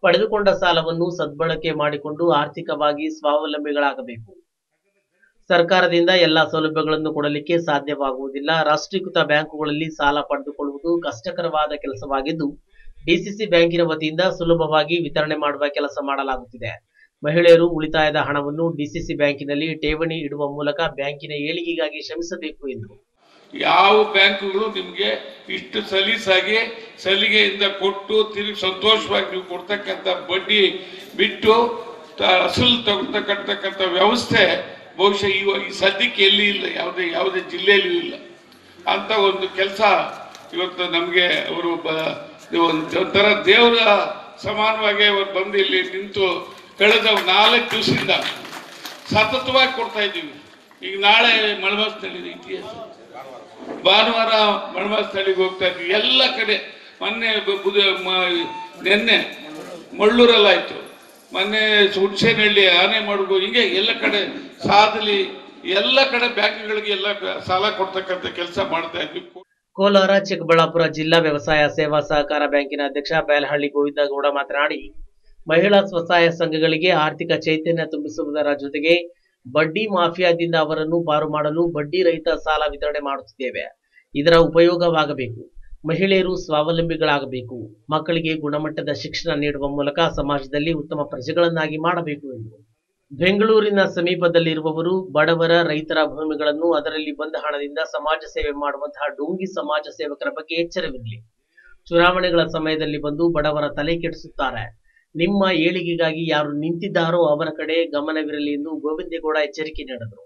ಪಡೆದುಕೊಂಡ ಸಾಲವನ್ನು ಸದ್ಬಳಕೆ ಮಾಡಿಕೊಂಡು ಆರ್ಥಿಕವಾಗಿ ಸ್ವಾವಲಂಬಿಗಳಾಗಬೇಕು ಸರ್ಕಾರದಿಂದ ಎಲ್ಲಾ ಸೌಲಭ್ಯಗಳನ್ನು ಕೊಡಲಿಕ್ಕೆ ಸಾಧ್ಯವಾಗುವುದಿಲ್ಲ ರಾಷ್ಟ್ರೀಕೃತ ಬ್ಯಾಂಕುಗಳಲ್ಲಿ ಸಾಲ ಪಡೆದುಕೊಳ್ಳುವುದು ಕಷ್ಟಕರವಾದ ಕೆಲಸವಾಗಿದ್ದು ಡಿಸಿಸಿ ಬ್ಯಾಂಕಿನ ವತಿಯಿಂದ ಸುಲಭವಾಗಿ ವಿತರಣೆ ಮಾಡುವ ಕೆಲಸ ಮಾಡಲಾಗುತ್ತಿದೆ ಮಹಿಳೆಯರು ಉಳಿತಾಯದ ಹಣವನ್ನು ಡಿಸಿಸಿ ಬ್ಯಾಂಕಿನಲ್ಲಿ ಠೇವಣಿ ಇಡುವ ಮೂಲಕ ಬ್ಯಾಂಕಿನ ಏಳಿಗೆಗಾಗಿ ಶ್ರಮಿಸಬೇಕು ಎಂದರು ಯಾವ ಬ್ಯಾಂಕುಗಳು ನಿಮಗೆ ಇಷ್ಟು ಸಲೀಸಾಗಿ ಸಲಿಗೆಯಿಂದ ಕೊಟ್ಟು ತಿರುಗಿ ಸಂತೋಷವಾಗಿ ನೀವು ಕೊಡ್ತಕ್ಕಂಥ ಬಡ್ಡಿ ಬಿಟ್ಟು ತ- ಅಸಲು ತಗೊಳ್ತಕ್ಕಂಥ ವ್ಯವಸ್ಥೆ ಬಹುಶಃ ಈ ಈ ಸದ್ಯಕ್ಕೆ ಎಲ್ಲಿ ಇಲ್ಲ ಯಾವುದೇ ಯಾವುದೇ ಜಿಲ್ಲೆಯಲ್ಲೂ ಇಲ್ಲ ಅಂತ ಒಂದು ಕೆಲಸ ಇವತ್ತು ನಮಗೆ ಅವರು ಬ- ಒಂದು ಒಂಥರ ದೇವರ ಸಮಾನವಾಗಿ ಅವರು ಬಂದು ಇಲ್ಲಿ ನಿಂತು ಕಳೆದ ನಾಲ್ಕು ದಿವಸದಿಂದ ಸತತವಾಗಿ ಕೊಡ್ತಾ ಇದ್ದೀವಿ ಈಗ ನಾಳೆ ಮಳಮಸ್ತಳಿದ ಇತಿಹಾಸ ಭಾನುವಾರ ಮಳಮಸ್ತಳಿಗೆ ಹೋಗ್ತಾ ಇದ್ವಿ ಎಲ್ಲ ಕಡೆ ಮೊನ್ನೆ ಬ- ಬುಧ ಮ- ನಿನ್ನೆ ಮಳ್ಳೂರಲ್ಲಾಯ್ತು ಮೊನ್ನೆ ಹುಣಸೇನಹಳ್ಳಿ ಆನೆ ಮಾಡುಗು ಹೀಗೆ ಎಲ್ಲ ಕಡೆ ಸಾದಲಿ ಎಲ್ಲ ಕಡೆ ಬ್ಯಾಂಕ್ಗಳಿಗೆ ಎಲ್ಲ ಸಾಲ ಕೊಡ್ತಕ್ಕಂಥ ಕೆಲಸ ಮಾಡ್ತಾ ಇದ್ವಿ ಕೋಲಾರ ಚಿಕ್ಕಬಳ್ಳಾಪುರ ಜಿಲ್ಲಾ ವ್ಯವಸಾಯ ಸೇವಾ ಸಹಕಾರ ಬ್ಯಾಂಕಿನ ಅಧ್ಯಕ್ಷ ಬೇಲಹಳ್ಳಿ ಗೋವಿಂದಗೌಡ ಮಾತನಾಡಿ ಮಹಿಳಾ ಸ್ವಸಹಾಯ ಸಂಘಗಳಿಗೆ ಆರ್ಥಿಕ ಚೈತನ್ಯ ತುಂಬಿಸುವುದರ ಜೊತೆಗೆ ಬಡ್ಡಿ ಮಾಫಿಯಾದಿಂದ ಅವರನ್ನು ಪಾರು ಮಾಡಲು ಬಡ್ಡಿ ರಹಿತ ಸಾಲ ವಿತರಣೆ ಮಾಡುತ್ತಿದ್ದೇವೆ ಇದರ ಉಪಯೋಗವಾಗಬೇಕು ಮಹಿಳೆಯರು ಸ್ವಾವಲಂಬಿಗಳಾಗಬೇಕು ಮಕ್ಕಳಿಗೆ ಗುಣಮಟ್ಟದ ಶಿಕ್ಷಣ ನೀಡುವ ಮೂಲಕ ಸಮಾಜದಲ್ಲಿ ಉತ್ತಮ ಪ್ರಜೆಗಳನ್ನಾಗಿ ಮಾಡಬೇಕು ಎಂದರು ಬೆಂಗಳೂರಿನ ಸಮೀಪದಲ್ಲಿರುವವರು ಬಡವರ ರೈತರ ಭೂಮಿಗಳನ್ನು ಅದರಲ್ಲಿ ಬಂದ ಹಣದಿಂದ ಸಮಾಜ ಸೇವೆ ಮಾಡುವಂತಹ ಡೋಂಗಿ ಸಮಾಜ ಸೇವಕರ ಬಗ್ಗೆ ಎಚ್ಚರವಿರಲಿ ಚುನಾವಣೆಗಳ ಸಮಯದಲ್ಲಿ ಬಂದು ಬಡವರ ತಲೆ ಕೆಡಿಸುತ್ತಾರೆ ನಿಮ್ಮ ಏಳಿಗೆಗಾಗಿ ಯಾರು ನಿಂತಿದ್ದಾರೋ ಅವರ ಕಡೆ ಗಮನವಿರಲಿ ಎಂದು ಗೋವಿಂದೇಗೌಡ ಎಚ್ಚರಿಕೆ ನೀಡಿದರು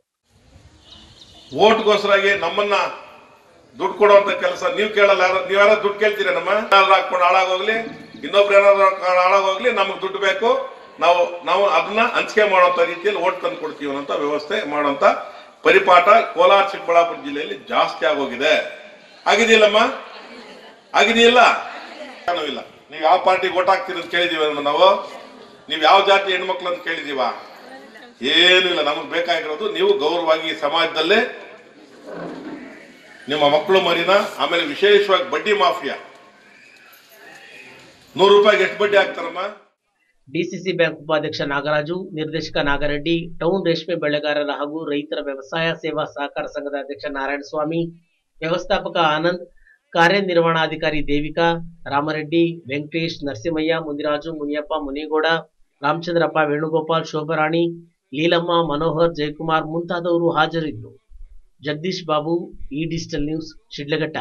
ಓಟ್ಗೋಸ್ಕರಾಗಿ ನಮ್ಮನ್ನ ದುಡ್ಡು ಕೊಡುವಂತ ಕೆಲಸ ನೀವು ಕೇಳಲ್ಲ ಯಾರು ನೀವ್ಯಾರ ದುಡ್ಡು ಕೇಳ್ತೀರ ನಮ್ಮ ಏನಾದ್ರು ಹಾಕೊಂಡು ಹಾಳಾಗೋಗ್ಲಿ ಇನ್ನೊಬ್ರು ಏನಾದ್ರು ಹಾಕೊಂಡು ಹಾಳಾಗೋಗ್ಲಿ ನಮಗೆ ದುಡ್ಡು ಬೇಕು ನಾವು ನಾವು ಅದನ್ನ ಹಂಚಿಕೆ ಮಾಡುವಂತ ರೀತಿಯಲ್ಲಿ ಓಟ್ ತಂದು ಕೊಡ್ತೀವಿ ಅನ್ನೋಂಥ ವ್ಯವಸ್ಥೆ ಮಾಡುವಂತ ಪರಿಪಾಠ ಕೋಲಾರ ಚಿಕ್ಕಬಳ್ಳಾಪುರ ಜಿಲ್ಲೆಯಲ್ಲಿ ಜಾಸ್ತಿ ಆಗೋಗಿದೆ ಆಗಿದೆಯಲ್ಲಮ್ಮ ಆಗಿದೆಯಲ್ಲ ಇಲ್ಲ ನೀವು ಯಾವ ಪಾರ್ಟಿಗೆ ಓಟ್ ಹಾಕ್ತೀರಿ ಅಂತ ಕೇಳಿದೀವಿ ನಾವು ನೀವು ಯಾವ ಜಾತಿ ಹೆಣ್ಮಕ್ಳು ಅಂತ ಕೇಳಿದೀವ ಏನೂ ಇಲ್ಲ ನಮಗೆ ಬೇಕಾಗಿರೋದು ನೀವು ಗೌರವವಾಗಿ ಈ ಸಮಾಜದಲ್ಲೇ ನಿಮ್ಮ ಮಕ್ಕಳು ಮರಿನ ಆಮೇಲೆ ವಿಶೇಷವಾಗಿ ಬಡ್ಡಿ ಮಾಫಿಯಾ ನೂರು ರೂಪಾಯಿಗೆ ಎಷ್ಟು ಬಡ್ಡಿ ಹಾಕ್ತಾರಮ್ಮ ಡಿಸಿಸಿ ಬ್ಯಾಂಕ್ ಉಪಾಧ್ಯಕ್ಷ ನಾಗರಾಜು ನಿರ್ದೇಶಕ ನಾಗರೆಡ್ಡಿ ಟೌನ್ ರೇಷ್ಮೆ ಬೆಳೆಗಾರರ ಹಾಗೂ ರೈತರ ವ್ಯವಸಾಯ ಸೇವಾ ಸಹಕಾರ ಸಂಘದ ಅಧ್ಯಕ್ಷ ನಾರಾಯಣಸ್ವಾಮಿ ವ್ಯವಸ್ಥಾಪಕ ಆನಂದ್ ಕಾರ್ಯನಿರ್ವಹಣಾಧಿಕಾರಿ ದೇವಿಕಾ ರಾಮರೆಡ್ಡಿ ವೆಂಕಟೇಶ್ ನರಸಿಂಹಯ್ಯ ಮುನಿರಾಜು ಮುನಿಯಪ್ಪ ಮುನಿಗೌಡ ರಾಮಚಂದ್ರಪ್ಪ ವೇಣುಗೋಪಾಲ್ ಶೋಭರಾಣಿ ಲೀಲಮ್ಮ ಮನೋಹರ್ ಜಯಕುಮಾರ್ ಮುಂತಾದವರು ಹಾಜರಿದ್ದರು ಜಗದೀಶ್ ಬಾಬು ಈ ಡಿಜಿಟಲ್ ನ್ಯೂಸ್ ಶಿಡ್ಲಘಟ್ಟ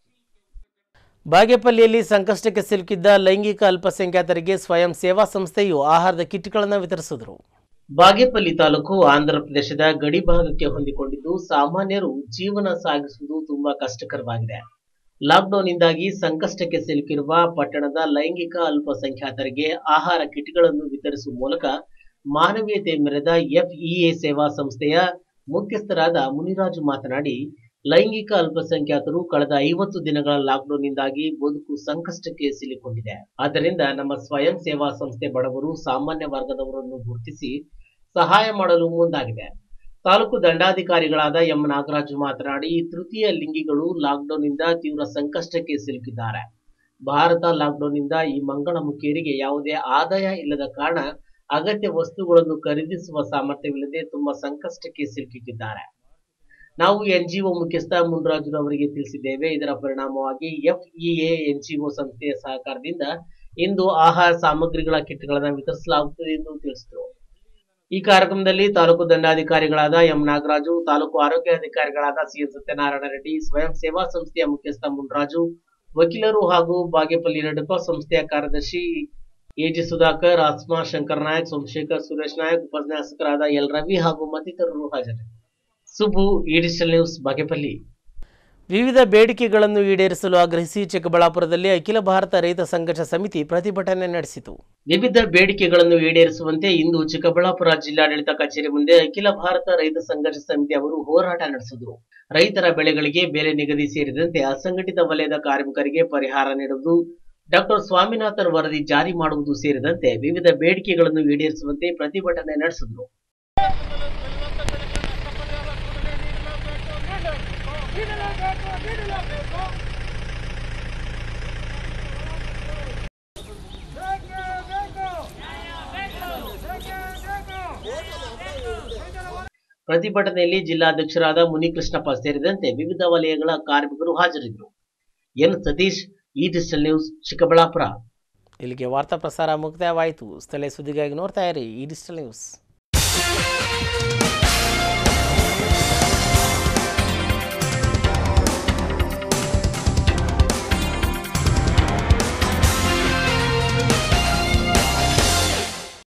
ಬಾಗೇಪಲ್ಲಿಯಲ್ಲಿ ಸಂಕಷ್ಟಕ್ಕೆ ಸಿಲುಕಿದ್ದ ಲೈಂಗಿಕ ಅಲ್ಪಸಂಖ್ಯಾತರಿಗೆ ಸ್ವಯಂ ಸೇವಾ ಸಂಸ್ಥೆಯು ಆಹಾರದ ಕಿಟ್ಗಳನ್ನು ವಿತರಿಸಿದರು ಬಾಗೇಪಲ್ಲಿ ತಾಲೂಕು ಆಂಧ್ರ ಪ್ರದೇಶದ ಗಡಿ ಭಾಗಕ್ಕೆ ಹೊಂದಿಕೊಂಡಿದ್ದು ಸಾಮಾನ್ಯರು ಜೀವನ ಸಾಗಿಸುವುದು ತುಂಬಾ ಕಷ್ಟಕರವಾಗಿದೆ ಲಾಕ್ಡೌನ್ನಿಂದಾಗಿ ಸಂಕಷ್ಟಕ್ಕೆ ಸಿಲುಕಿರುವ ಪಟ್ಟಣದ ಲೈಂಗಿಕ ಅಲ್ಪಸಂಖ್ಯಾತರಿಗೆ ಆಹಾರ ಕಿಟ್ಗಳನ್ನು ವಿತರಿಸುವ ಮೂಲಕ ಮಾನವೀಯತೆ ಮೆರೆದ ಎಫ್ಇಎ ಸೇವಾ ಸಂಸ್ಥೆಯ ಮುಖ್ಯಸ್ಥರಾದ ಮುನಿರಾಜು ಮಾತನಾಡಿ ಲೈಂಗಿಕ ಅಲ್ಪಸಂಖ್ಯಾತರು ಕಳೆದ ಐವತ್ತು ದಿನಗಳ ಲಾಕ್ಡೌನ್ನಿಂದಾಗಿ ಬದುಕು ಸಂಕಷ್ಟಕ್ಕೆ ಸಿಲುಕೊಂಡಿದೆ ಆದ್ದರಿಂದ ನಮ್ಮ ಸ್ವಯಂ ಸೇವಾ ಸಂಸ್ಥೆ ಬಡವರು ಸಾಮಾನ್ಯ ವರ್ಗದವರನ್ನು ಗುರುತಿಸಿ ಸಹಾಯ ಮಾಡಲು ಮುಂದಾಗಿದೆ ತಾಲೂಕು ದಂಡಾಧಿಕಾರಿಗಳಾದ ಎಂ ನಾಗರಾಜು ಮಾತನಾಡಿ ತೃತೀಯ ಲಿಂಗಿಗಳು ಲಾಕ್ಡೌನ್ನಿಂದ ತೀವ್ರ ಸಂಕಷ್ಟಕ್ಕೆ ಸಿಲುಕಿದ್ದಾರೆ ಭಾರತ ಲಾಕ್ಡೌನ್ನಿಂದ ಈ ಮಂಗಳಮುಖಿಯರಿಗೆ ಯಾವುದೇ ಆದಾಯ ಇಲ್ಲದ ಕಾರಣ ಅಗತ್ಯ ವಸ್ತುಗಳನ್ನು ಖರೀದಿಸುವ ಸಾಮರ್ಥ್ಯವಿಲ್ಲದೆ ತುಂಬಾ ಸಂಕಷ್ಟಕ್ಕೆ ಸಿಲುಕಿದ್ದಾರೆ ನಾವು ಎನ್ಜಿಒ ಮುಖ್ಯಸ್ಥ ಮುನ್ರಾಜು ಅವರಿಗೆ ತಿಳಿಸಿದ್ದೇವೆ ಇದರ ಪರಿಣಾಮವಾಗಿ ಎಫ್ಇಎ ಎನ್ಜಿಒ ಸಂಸ್ಥೆಯ ಸಹಕಾರದಿಂದ ಇಂದು ಆಹಾರ ಸಾಮಗ್ರಿಗಳ ಕಿಟ್ಗಳನ್ನು ವಿತರಿಸಲಾಗುತ್ತದೆ ಎಂದು ತಿಳಿಸಿದರು ಈ ಕಾರ್ಯಕ್ರಮದಲ್ಲಿ ತಾಲೂಕು ದಂಡಾಧಿಕಾರಿಗಳಾದ ಎಂ ನಾಗರಾಜು ತಾಲೂಕು ಆರೋಗ್ಯ ಅಧಿಕಾರಿಗಳಾದ ಸಿಎನ್ ಸತ್ಯನಾರಾಯಣ ರೆಡ್ಡಿ ಸ್ವಯಂ ಸೇವಾ ಸಂಸ್ಥೆಯ ಮುಖ್ಯಸ್ಥ ಮುನ್ರಾಜು ವಕೀಲರು ಹಾಗೂ ಬಾಗೇಪಲ್ಲಿ ರೆಡ್ಪ ಸಂಸ್ಥೆಯ ಕಾರ್ಯದರ್ಶಿ ಎಜಿ ಸುಧಾಕರ್ ಆಸ್ಮಾ ಶಂಕರ್ ನಾಯಕ್ ಸೋಮಶೇಖರ್ ಸುರೇಶ್ ನಾಯಕ್ ಉಪನ್ಯಾಸಕರಾದ ಎಲ್ ರವಿ ಹಾಗೂ ಮತ್ತಿತರರು ಹಾಜರಿದ್ದರು ಸುಬ್ಬು ಈ ಡಿಜಿಟಲ್ ನ್ಯೂಸ್ ಬಾಗೇಪಲ್ಲಿ ವಿವಿಧ ಬೇಡಿಕೆಗಳನ್ನು ಈಡೇರಿಸಲು ಆಗ್ರಹಿಸಿ ಚಿಕ್ಕಬಳ್ಳಾಪುರದಲ್ಲಿ ಅಖಿಲ ಭಾರತ ರೈತ ಸಂಘರ್ಷ ಸಮಿತಿ ಪ್ರತಿಭಟನೆ ನಡೆಸಿತು ವಿವಿಧ ಬೇಡಿಕೆಗಳನ್ನು ಈಡೇರಿಸುವಂತೆ ಇಂದು ಚಿಕ್ಕಬಳ್ಳಾಪುರ ಜಿಲ್ಲಾಡಳಿತ ಕಚೇರಿ ಮುಂದೆ ಅಖಿಲ ಭಾರತ ರೈತ ಸಂಘರ್ಷ ಸಮಿತಿ ಅವರು ಹೋರಾಟ ನಡೆಸಿದರು ರೈತರ ಬೆಳೆಗಳಿಗೆ ಬೆಲೆ ನಿಗದಿ ಸೇರಿದಂತೆ ಅಸಂಘಟಿತ ವಲಯದ ಕಾರ್ಮಿಕರಿಗೆ ಪರಿಹಾರ ನೀಡುವುದು ಡಾಕ್ಟರ್ ಸ್ವಾಮಿನಾಥನ್ ವರದಿ ಜಾರಿ ಮಾಡುವುದು ಸೇರಿದಂತೆ ವಿವಿಧ ಬೇಡಿಕೆಗಳನ್ನು ಈಡೇರಿಸುವಂತೆ ಪ್ರತಿಭಟನೆ ನಡೆಸಿದರು ಪ್ರತಿಭಟನೆಯಲ್ಲಿ ಜಿಲ್ಲಾಧ್ಯಕ್ಷರಾದ ಮುನಿಕೃಷ್ಣಪ್ಪ ಸೇರಿದಂತೆ ವಿವಿಧ ವಲಯಗಳ ಕಾರ್ಮಿಕರು ಹಾಜರಿದ್ದರು ಎನ್ ಸತೀಶ್ ಈ ಡಿಜಿಟಲ್ ನ್ಯೂಸ್ ಚಿಕ್ಕಬಳ್ಳಾಪುರ ಇಲ್ಲಿಗೆ ವಾರ್ತಾ ಪ್ರಸಾರ ಮುಕ್ತಾಯವಾಯಿತು ಸ್ಥಳೀಯ ಸುದ್ದಿಗಾಗಿ ನೋಡ್ತಾ ಇರಿ ಈ ಡಿಜಿಟಲ್ ನ್ಯೂಸ್